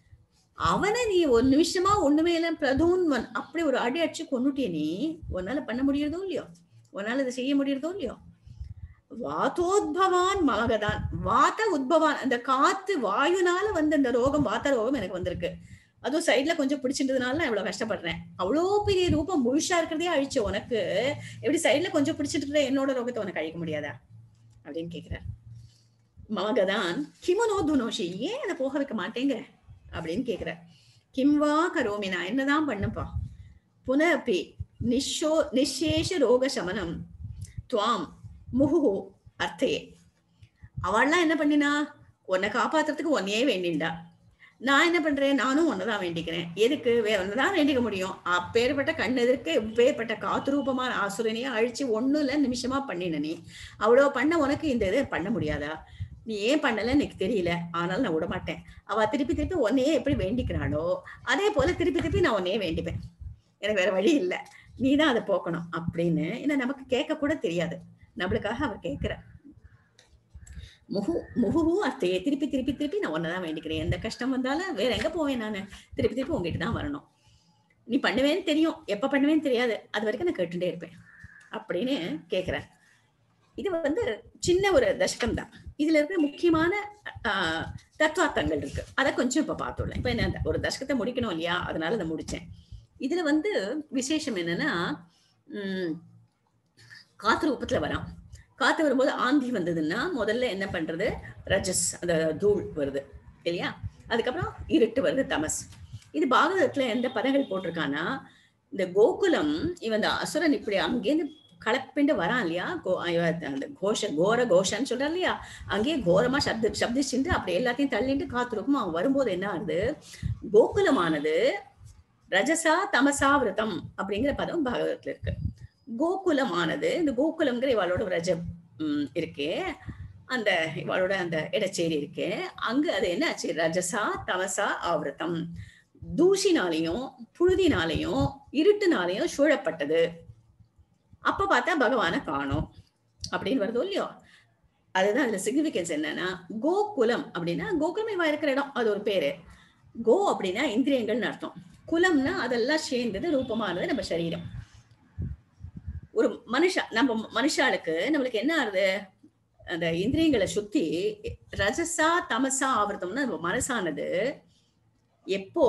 அவனை நீ ஒரு நிமிஷமா ஒண்ணுமே இல்லை பிரதூன்வன் அப்படி ஒரு அடி அடிச்சு கொண்டுட்டிய நீ உன்னால பண்ண முடியறதோ இல்லையோ உன்னால இதை செய்ய முடியறதோ இல்லையோ வாத்தோத்பவான் மகதான் வாத்த உத்பவான் அந்த காத்து வாயுனால வந்து அந்த ரோகம் வாத்த ரோகம் எனக்கு வந்திருக்கு அதுவும் சைட்ல கொஞ்சம் பிடிச்சிட்டதுனால நான் இவ்வளவு கஷ்டப்படுறேன் அவ்வளோ பெரிய ரூபம் முழுசா இருக்கிறதே அழிச்சு உனக்கு எப்படி சைட்ல கொஞ்சம் பிடிச்சிட்டு இருக்கிற என்னோட ரோகத்தை உனக்கு அழிக்க முடியாதா அப்படின்னு கேக்குறார் மகதான் கிமுனோ துனோஷி ஏன் அதை போக வைக்க மாட்டேங்கிற அப்படின்னு கேக்குறார் கிம்வா கரோமி நான் என்னதான் பண்ணப்பா புனப்பி நிஷோ நிஷேஷ ரோக சமனம் துவாம் முகு அர்த்தையே அவள்லாம் என்ன பண்ணினா உன்னை காப்பாத்துறதுக்கு உன்னையே வேண்டிண்டா நான் என்ன பண்றேன் நானும் ஒன்னதான் வேண்டிக்கிறேன் எதுக்கு வேற ஒன்னதான் வேண்டிக்க முடியும் அப்பேற்பட்ட கண் எதிர்க்க எப்பேற்பட்ட காத்துரூபமான ஆசுரனையே அழிச்சு ஒண்ணும் இல்ல நிமிஷமா பண்ணின நீ அவ்வளோ பண்ண உனக்கு இந்த இதை பண்ண முடியாதா நீ ஏன் பண்ணல எனக்கு தெரியல ஆனாலும் நான் விட மாட்டேன் அவ திருப்பி திருப்பி உன்னையே எப்படி வேண்டிக்கிறாளோ அதே போல திருப்பி திருப்பி நான் உன்னையே வேண்டிப்பேன் எனக்கு வேற வழி இல்லை நீ தான் அதை போக்கணும் அப்படின்னு ஏன்னா நமக்கு கேட்க கூட தெரியாது நம்மளுக்காக அவர் கேட்கிற முகு முகுவு அத்தையே திருப்பி திருப்பி திருப்பி நான் ஒன்னதான் வேண்டிக்கிறேன் எந்த கஷ்டம் வந்தாலும் வேற எங்க போவேன் நான் திருப்பி திருப்பி உங்ககிட்ட தான் வரணும் நீ பண்ணுவேன்னு தெரியும் எப்ப பண்ணுவேன்னு தெரியாது அது வரைக்கும் நான் கேட்டுட்டே இருப்பேன் அப்படின்னு கேக்குறேன் இது வந்து சின்ன ஒரு தசகம் தான் இதுல இருக்கிற முக்கியமான ஆஹ் தத்துவார்த்தங்கள் இருக்கு அதை கொஞ்சம் இப்ப பார்த்துடலாம் இப்ப என்ன ஒரு தசகத்தை முடிக்கணும் இல்லையா அதனால அதை முடிச்சேன் இதுல வந்து விசேஷம் என்னன்னா உம் காத்து ரூபத்துல வரான் காத்து வரும்போது ஆந்தி வந்ததுன்னா முதல்ல என்ன பண்றது ரஜஸ் அந்த தூள் வருது இல்லையா அதுக்கப்புறம் இருட்டு வருது தமஸ் இது பாகவதத்துல எந்த பதங்கள் போட்டிருக்கான்னா இந்த கோகுலம் இவன் இந்த அசுரன் இப்படி அங்கேருந்து கலப்பிண்டு வரான் இல்லையா கோ இவன் அந்த கோஷ கோர கோஷன்னு சொல்றான் இல்லையா அங்கேயே கோரமா சப்த சப்திச்சுட்டு அப்படி எல்லாத்தையும் தள்ளிட்டு காத்திருக்கும் அவன் வரும்போது என்ன ஆகுது கோகுலமானது ரஜசா தமசா விரதம் அப்படிங்கிற பதம் பாகவதத்துல இருக்கு கோகுலமானது இந்த கோகுலம்ங்கிற இவளோட ரஜம் உம், இருக்கே அந்த இவளோட அந்த இடச்சேரி இருக்கே அங்க அது என்ன ஆச்சு ரஜசா தமசா ஆவೃತம் தூசினாலையும் புழுதினாலையும் இருட்டுனாலையும் சூழப்பட்டது அப்ப பார்த்தா பகவானை காணோம் அப்படின்னு வருதோ இல்லையோ அதுதான் அதுல சிக்னிபிகன்ஸ் என்னன்னா கோகுலம் அப்படின்னா கோகுலம் இவ இருக்கிற இடம் அது ஒரு பேரு கோ அப்படின்னா இந்திரியங்கள்னு அர்த்தம் குலம்னா அதெல்லாம் சேர்ந்தது ரூபமானது நம்ம சரீரம் ஒரு மனுஷா நம்ம மனுஷாளுக்கு நம்மளுக்கு என்ன ஆகுது அந்த இந்திரியங்களை சுத்தி ரஜசா தமசா ஆவர்த்தம்னா நம்ம மனசானது எப்போ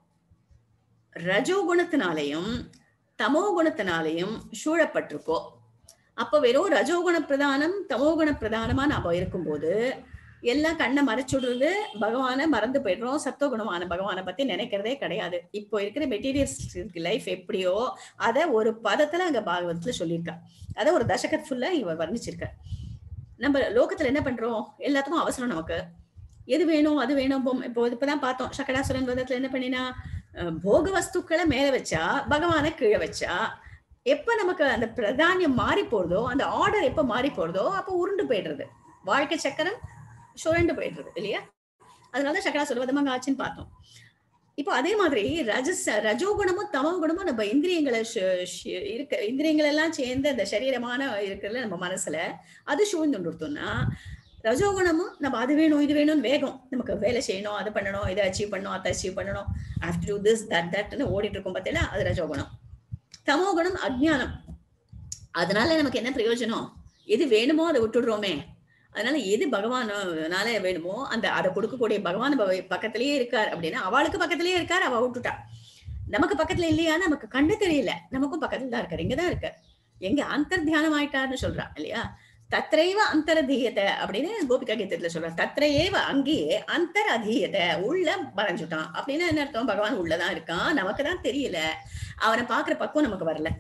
ரஜோ குணத்தினாலையும் தமோ குணத்தினாலையும் சூழப்பட்டிருக்கோ அப்போ வெறும் ரஜோகுண பிரதானம் தமோகுண பிரதானமா நாம இருக்கும்போது எல்லாம் கண்ணை மறைச்சுடுறது பகவானை மறந்து போயிடுறோம் சத்தோகுணமான பகவானை பத்தி நினைக்கிறதே கிடையாது இப்போ இருக்கிற மெட்டீரியல்ஸ் லைஃப் எப்படியோ அதை ஒரு பதத்துல அங்க பாகவதத்துல சொல்லியிருக்கா அதை ஒரு தசகத் ஃபுல்லா இவ வர்ணிச்சிருக்க நம்ம லோகத்துல என்ன பண்றோம் எல்லாத்துக்கும் அவசரம் நமக்கு எது வேணும் அது வேணும் பொம்- இப்போ இப்பதான் பார்த்தோம் சக்கடாசுரன் வதத்துல என்ன பண்ணினா அஹ், போக வஸ்துக்களை மேல வச்சா பகவானை கீழே வச்சா எப்ப நமக்கு அந்த பிரதானியம் மாறி போறதோ அந்த ஆர்டர் எப்ப மாறி போறதோ அப்போ உருண்டு போயிடுறது வாழ்க்கை சக்கரம் சுரண்டு போயிடுறது இல்லையா அதனால சக்கராசுர வதமாக ஆச்சுன்னு பார்த்தோம் இப்போ அதே மாதிரி ரஜஸ் ரஜோகுணமும் தமோ குணமும் நம்ம இந்திரியங்களை சு- சு- இருக்க இந்திரியங்கள் எல்லாம் சேர்ந்து அந்த சரீரமான இருக்கிறதுல நம்ம மனசுல அது சூழ்ந்துட்டோம்னா ரஜோகுணமும் நம்ம அது வேணும் இது வேணும்னு வேகம் நமக்கு வேலை செய்யணும் அது பண்ணணும் இதை அச்சீவ் பண்ணணும் அதை அச்சீவ் பண்ணணும் ஆஃப்டர் டூ திஸ் தட் தட்னு ஓடிட்டு இருக்கும் பார்த்தீங்களா அது ரஜோகுணம் தமோ குணம் அஜ்ஞானம் அதனால நமக்கு என்ன பிரயோஜனம் எது வேணுமோ அதை விட்டுடுறோமே அதனால எது பகவானால வேணுமோ அந்த அதை கொடுக்கக்கூடிய பகவான் ப- பக்கத்திலேயே இருக்கார் அப்படின்னா அவளுக்கு பக்கத்திலேயே இருக்கார் அவ விட்டுட்டா நமக்கு பக்கத்துல இல்லையா நமக்கு கண்டு தெரியல நமக்கும் பக்கத்துல தான் இருக்காரு இங்கதான் இருக்கார் எங்க அந்தர் தியானம் ஆயிட்டார்னு சொல்றா இல்லையா தத்ரைவ அந்தரதீயத்தை அப்படின்னு கோபிகா கீதத்துல சொல்றா தத்ரையேவ அங்கேயே அந்தர் அதீயத்தை உள்ள மறைஞ்சுட்டான் அப்படின்னா என்ன அர்த்தம் பகவான் உள்ளதான் இருக்கான் நமக்கு தான் தெரியல அவனை பாக்குற பக்குவம் நமக்கு வரல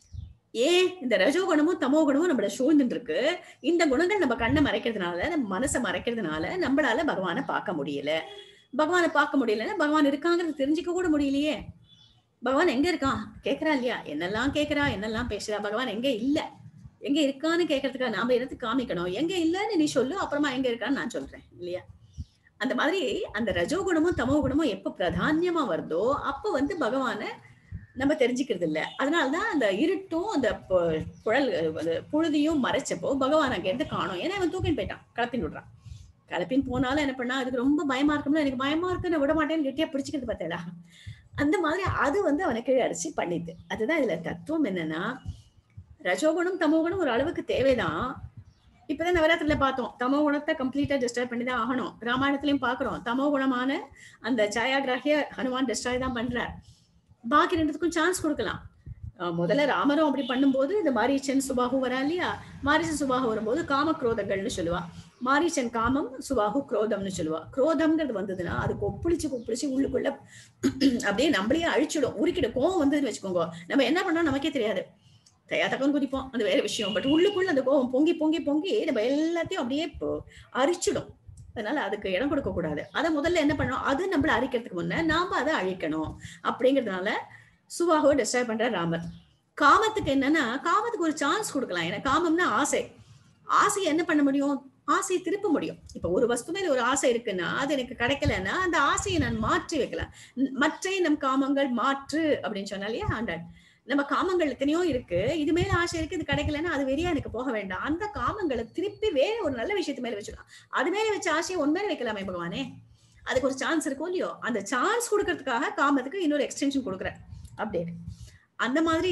ஏன் இந்த ரஜோகுணமும் தமோ குணமும் நம்மள சூழ்ந்துட்டு இருக்கு இந்த குணங்கள் நம்ம கண்ணை மறைக்கிறதுனால நம்ம மனசை மறைக்கிறதுனால நம்மளால பகவானை பார்க்க முடியல பகவானை பார்க்க முடியலன்னா பகவான் இருக்காங்கிறது தெரிஞ்சுக்க கூட முடியலையே பகவான் எங்க இருக்கான் கேக்குறா இல்லையா என்னெல்லாம் கேக்குறா என்னெல்லாம் பேசுறா பகவான் எங்க இல்ல எங்க இருக்கான்னு கேட்கறதுக்காக நாம எடுத்து காமிக்கணும் எங்க இல்லைன்னு நீ சொல்லு அப்புறமா எங்க இருக்கான்னு நான் சொல்றேன் இல்லையா அந்த மாதிரி அந்த ரஜோகுணமும் தமோ குணமும் எப்ப பிரதானியமா வருதோ அப்ப வந்து பகவானை நம்ம தெரிஞ்சுக்கிறது இல்ல அதனாலதான் அந்த இருட்டும் அந்த பு- புழல் அது புழுதியும் மறைச்சப்போ பகவான் அங்க இருந்து காணும் ஏன்னா அவன் தூக்கின்னு போயிட்டான் கலப்பின்னு விடுறான் கலப்பின்னு போனாலும் என்ன பண்ணா அதுக்கு ரொம்ப பயமா இருக்கும்ல எனக்கு பயமா இருக்கு நான் விட மாட்டேன்னு கெட்டியா பிடிச்சிக்கிறது பார்த்தேடா அந்த மாதிரி அது வந்து அவனை கீழே அடிச்சு பண்ணிது அதுதான் இதுல தத்துவம் என்னன்னா ரஜோகுணம் தமோகுணம் ஒரு அளவுக்கு தேவைதான் இப்பதான் நவராத்திரில பார்த்தோம் தமோ குணத்தை கம்ப்ளீட்டா டிஸ்ட்ராய் பண்ணி தான் ஆகணும் ராமாயணத்திலயும் பாக்குறோம் தமோ குணமான அந்த சாயாகிராகிய ஹனுமான் டிஸ்ட்ராய் தான் பண்றார் பாக்கி ரெண்டுத்துக்கும் சான்ஸ் கொடுக்கலாம் அஹ் முதல்ல ராமரும் அப்படி பண்ணும்போது இந்த மாரீச்சன் சுபாகு வரா இல்லையா மாரீச்சன் சுபாகு வரும்போது காம குரோதங்கள்னு சொல்லுவா மாரீச்சன் காமம் சுபாகு குரோதம்னு சொல்லுவா குரோதம்ங்கிறது வந்ததுன்னா அது கொப்புளிச்சு கொப்புளிச்சு உள்ளுக்குள்ள அப்படியே நம்மளையே அழிச்சிடும் உருக்கிடும் கோவம் வந்ததுன்னு வச்சுக்கோங்க நம்ம என்ன பண்ணோம் நமக்கே தெரியாது தயா தக்கன்னு குதிப்போம் அது வேற விஷயம் பட் உள்ளுக்குள்ள அந்த கோவம் பொங்கி பொங்கி பொங்கி நம்ம எல்லாத்தையும் அப்படியே இப்போ அரிச்சிடும் அதனால அதுக்கு இடம் கொடுக்க கூடாது அதை முதல்ல என்ன பண்ணணும் அது நம்மள அரிக்கிறதுக்கு முன்ன நாம அதை அழிக்கணும் அப்படிங்கிறதுனால சுவாகோ டிஸ்ட்ராய் பண்ற ராமர் காமத்துக்கு என்னன்னா காமத்துக்கு ஒரு சான்ஸ் கொடுக்கலாம் ஏன்னா காமம்னா ஆசை ஆசையை என்ன பண்ண முடியும் ஆசையை திருப்ப முடியும் இப்ப ஒரு வஸ்து மேல ஒரு ஆசை இருக்குன்னா அது எனக்கு கிடைக்கலன்னா அந்த ஆசையை நான் மாற்றி வைக்கலாம் ந- மற்றை நம் காமங்கள் மாற்று அப்படின்னு சொன்னா இல்லையா ஆண்டாள் நம்ம காமங்கள் எத்தனையோ இருக்கு இது மேல ஆசை இருக்கு இது கிடைக்கலன்னா அது வெறியா எனக்கு போக வேண்டாம் அந்த காமங்களை திருப்பி வேற ஒரு நல்ல விஷயத்து மேல வச்சுக்கலாம் அது மேல வச்ச ஆசையை உன் மேல வைக்கலாமே பகவானே அதுக்கு ஒரு சான்ஸ் இருக்கும் இல்லையோ அந்த சான்ஸ் கொடுக்கறதுக்காக காமத்துக்கு இன்னொரு எக்ஸ்டென்ஷன் கொடுக்குறேன் அப்டேட் அந்த மாதிரி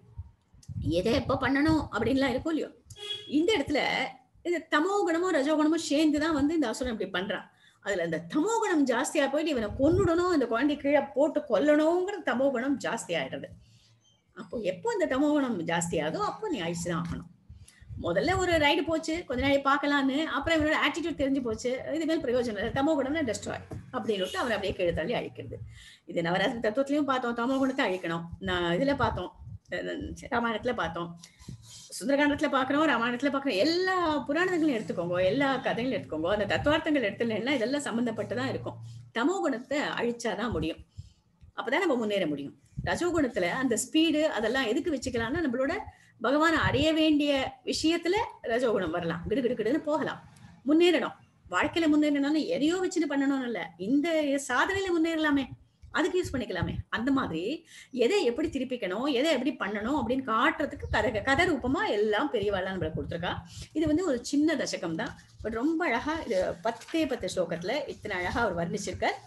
எதை எப்ப பண்ணணும் அப்படின்லாம் இருக்கும் இல்லையோ இந்த இடத்துல இது தமோ குணமும் ரஜோ குணமும் சேர்ந்து தான் வந்து இந்த அசுரன் இப்படி பண்றான் அதுல இந்த தமோ குணம் ஜாஸ்தியா போயிட்டு இவனை கொன்னுடணும் இந்த குழந்தை கீழே போட்டு கொல்லணுங்கிற தமோ குணம் ஜாஸ்தி ஆயிடுறது அப்போ எப்போ இந்த தமோ குணம் ஜாஸ்தி ஆகுதோ அப்போ நீ அழிச்சுதான் ஆகணும் முதல்ல ஒரு ரைடு போச்சு கொஞ்ச நாளைக்கு பார்க்கலான்னு அப்புறம் இவனோட ஆட்டிடியூட் தெரிஞ்சு போச்சு இது மேல் பிரயோஜனம் இல்லை தமோ குணம்னா டெஸ்ட்ராய் அப்படின்னு அவனை அப்படியே கீழே தள்ளி அழிக்கிறது இது நவராத்திரி தத்துவத்திலையும் பார்த்தோம் தமோ குணத்தை அழிக்கணும் நான் இதுல பார்த்தோம் அஹ் ராமாயணத்துல பார்த்தோம் சுந்தரகாண்டத்துல பாக்குறோம் ராமாயணத்துல பாக்குறோம் எல்லா புராணங்களையும் எடுத்துக்கோங்க எல்லா கதைகளும் எடுத்துக்கோங்க அந்த தத்துவார்த்தங்கள் எடுத்துலன்னா இதெல்லாம் சம்பந்தப்பட்டுதான் இருக்கும் தமோ குணத்தை அழிச்சாதான் முடியும் அப்பதான் நம்ம முன்னேற முடியும் ரஜோகுணத்துல அந்த ஸ்பீடு அதெல்லாம் எதுக்கு வச்சுக்கலாம்னா நம்மளோட பகவானை அடைய வேண்டிய விஷயத்துல ரஜோகுணம் வரலாம் கிடு கிடு கிடுன்னு போகலாம் முன்னேறணும் வாழ்க்கையில முன்னேறணும்னு எதையோ வச்சுட்டு பண்ணணும்னு இல்ல இந்த சாதனையில முன்னேறலாமே அதுக்கு யூஸ் பண்ணிக்கலாமே அந்த மாதிரி எதை எப்படி திருப்பிக்கணும் எதை எப்படி பண்ணணும் அப்படின்னு காட்டுறதுக்கு கதை கதை ரூபமா எல்லாம் பெரியவாள்லாம் நம்மளுக்கு கொடுத்துருக்கா இது வந்து ஒரு சின்ன தசகம் தான் பட் ரொம்ப அழகா இது பத்தே பத்து ஸ்லோகத்துல இத்தனை அழகா அவர் வர்ணிச்சிருக்கார்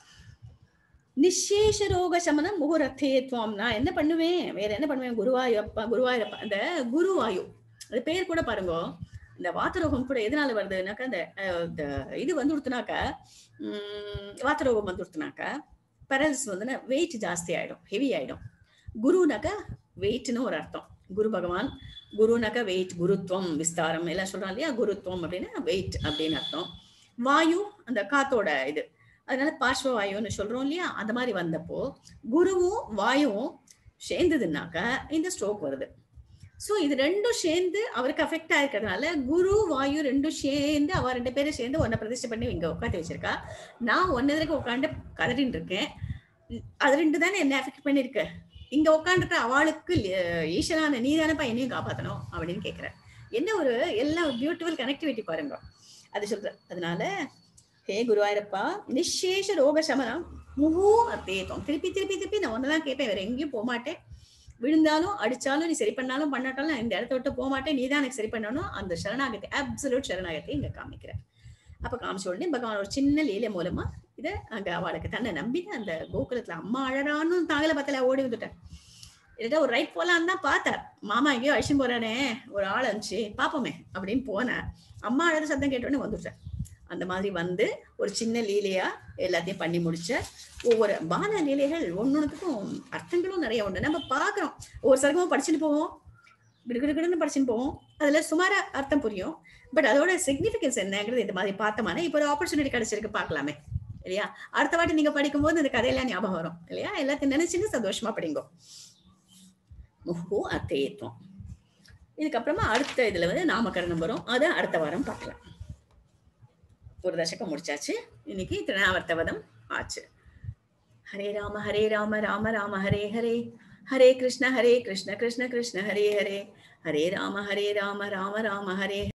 நிசேஷ ரோக சமனம் முகுரத்தேத்வம் நான் என்ன பண்ணுவேன் வேற என்ன பண்ணுவேன் குருவாயூரப்பா குருவாயூரப்பா அந்த குருவாயு அது பேர் கூட பாருங்க இந்த வாத்தரோகம் கூட எதனால வருதுனாக்கா இந்த அஹ், இந்த இது வந்து கொடுத்தனாக்கா உம் வாத்தரோகம் வந்து கொடுத்தனாக்கா பெரல்ஸ் வந்து வெயிட் ஜாஸ்தி ஆயிடும் ஹெவி ஆயிடும் குருனாக்கா வெயிட்னு ஒரு அர்த்தம் குரு பகவான் குருனாக்கா வெயிட் குருத்துவம் விஸ்தாரம் எல்லாம் சொல்றோம் இல்லையா குருத்துவம் அப்படின்னா வெயிட் அப்படின்னு அர்த்தம் வாயு அந்த காத்தோட இது அதனால பார்ஷ்வ வாயுன்னு சொல்றோம் இல்லையா அந்த மாதிரி வந்தப்போ குருவும் வாயுவும் சேர்ந்ததுன்னாக்கா இந்த ஸ்ட்ரோக் வருது ஸோ இது ரெண்டும் சேர்ந்து அவருக்கு அஃபெக்ட் ஆயிருக்கிறதுனால குரு வாயு ரெண்டும் சேர்ந்து அவ ரெண்டு பேரும் சேர்ந்து ஒன்றை பிரதிஷ்டை பண்ணி இங்க உட்காந்து வச்சிருக்கா நான் ஒன்னு எதிர்க்க உட்காந்து கதறின்னு இருக்கேன் உம், அது ரெண்டு தானே என்ன அஃபெக்ட் பண்ணிருக்கு இங்க உட்காந்துருக்க அவளுக்கு அஹ், ஈஸ்வரான நீ தானப்பா என்னையும் காப்பாத்தணும் அப்படின்னு கேட்கிறேன் என்ன ஒரு எல்லாம் பியூட்டிஃபுல் கனெக்டிவிட்டி பாருங்க அது சொல்ற அதனால ஹே குருவாயிரப்பா நிசேஷ ரோக சமனம் முகூ அத்தேத்தம் திருப்பி திருப்பி திருப்பி நான் ஒன்னதான் கேட்பேன் வேற எங்கேயும் போக மாட்டேன் விழுந்தாலும் அடிச்சாலும் நீ சரி பண்ணாலும் பண்ணாட்டாலும் நான் இந்த இடத்த விட்டு போக மாட்டேன் நீ தான் எனக்கு சரி பண்ணணும் அந்த சரணாகதி அப்சல்யூட் சரணாகத்தை இங்க காமிக்கிறேன் அப்ப காமிச்ச உடனே பகவான் ஒரு சின்ன லீலை மூலமா இத அங்க அவளுக்கு தன்னை நம்பி அந்த கோகுலத்துல அம்மா அழறான்னு தாங்கல பத்தல ஓடி வந்துட்டேன் இல்லட்டா ஒரு ரைட் போலான்னு தான் பார்த்தார் மாமா எங்கேயோ அழிச்சும் போறானே ஒரு ஆள் அனுப்பிச்சு பாப்போமே அப்படின்னு போனேன் அம்மா அழற சத்தம் கேட்டோடனே வந்துட்டேன் அந்த மாதிரி வந்து ஒரு சின்ன லீலையா எல்லாத்தையும் பண்ணி முடிச்ச ஒவ்வொரு பால லீலைகள் ஒன்னொன்னுக்கும் அர்த்தங்களும் நிறைய உண்டு நம்ம பார்க்கிறோம் ஒவ்வொரு சர்க்கமும் படிச்சுட்டு போவோம் கிடுகிடுன்னு படிச்சுட்டு போவோம் அதுல சுமார அர்த்தம் புரியும் பட் அதோட சிக்னிஃபிகன்ஸ் என்னங்கிறது இந்த மாதிரி பார்த்தோம்னா இப்போ ஒரு ஆப்பர்ச்சுனிட்டி கிடைச்சிருக்கு பார்க்கலாமே இல்லையா அடுத்த வாட்டி நீங்க படிக்கும்போது இந்த கதையெல்லாம் ஞாபகம் வரும் இல்லையா எல்லாத்தையும் நினைச்சுன்னு சந்தோஷமா படிங்கோ முஹு அத்தேத்வம் இதுக்கப்புறமா அடுத்த இதுல வந்து நாமகரணம் வரும் அதை அடுத்த வாரம் பார்க்கலாம் ஒரு தசகம் முடிச்சாச்சு இன்னைக்கு திருநாவர்த்தவதம் ஆச்சு ஹரே ராம ஹரே ராம ராம ராம ஹரே ஹரே ஹரே கிருஷ்ண ஹரே கிருஷ்ண கிருஷ்ண கிருஷ்ண ஹரே ஹரே ஹரே ராம ஹரே ராம ராம ராம ஹரே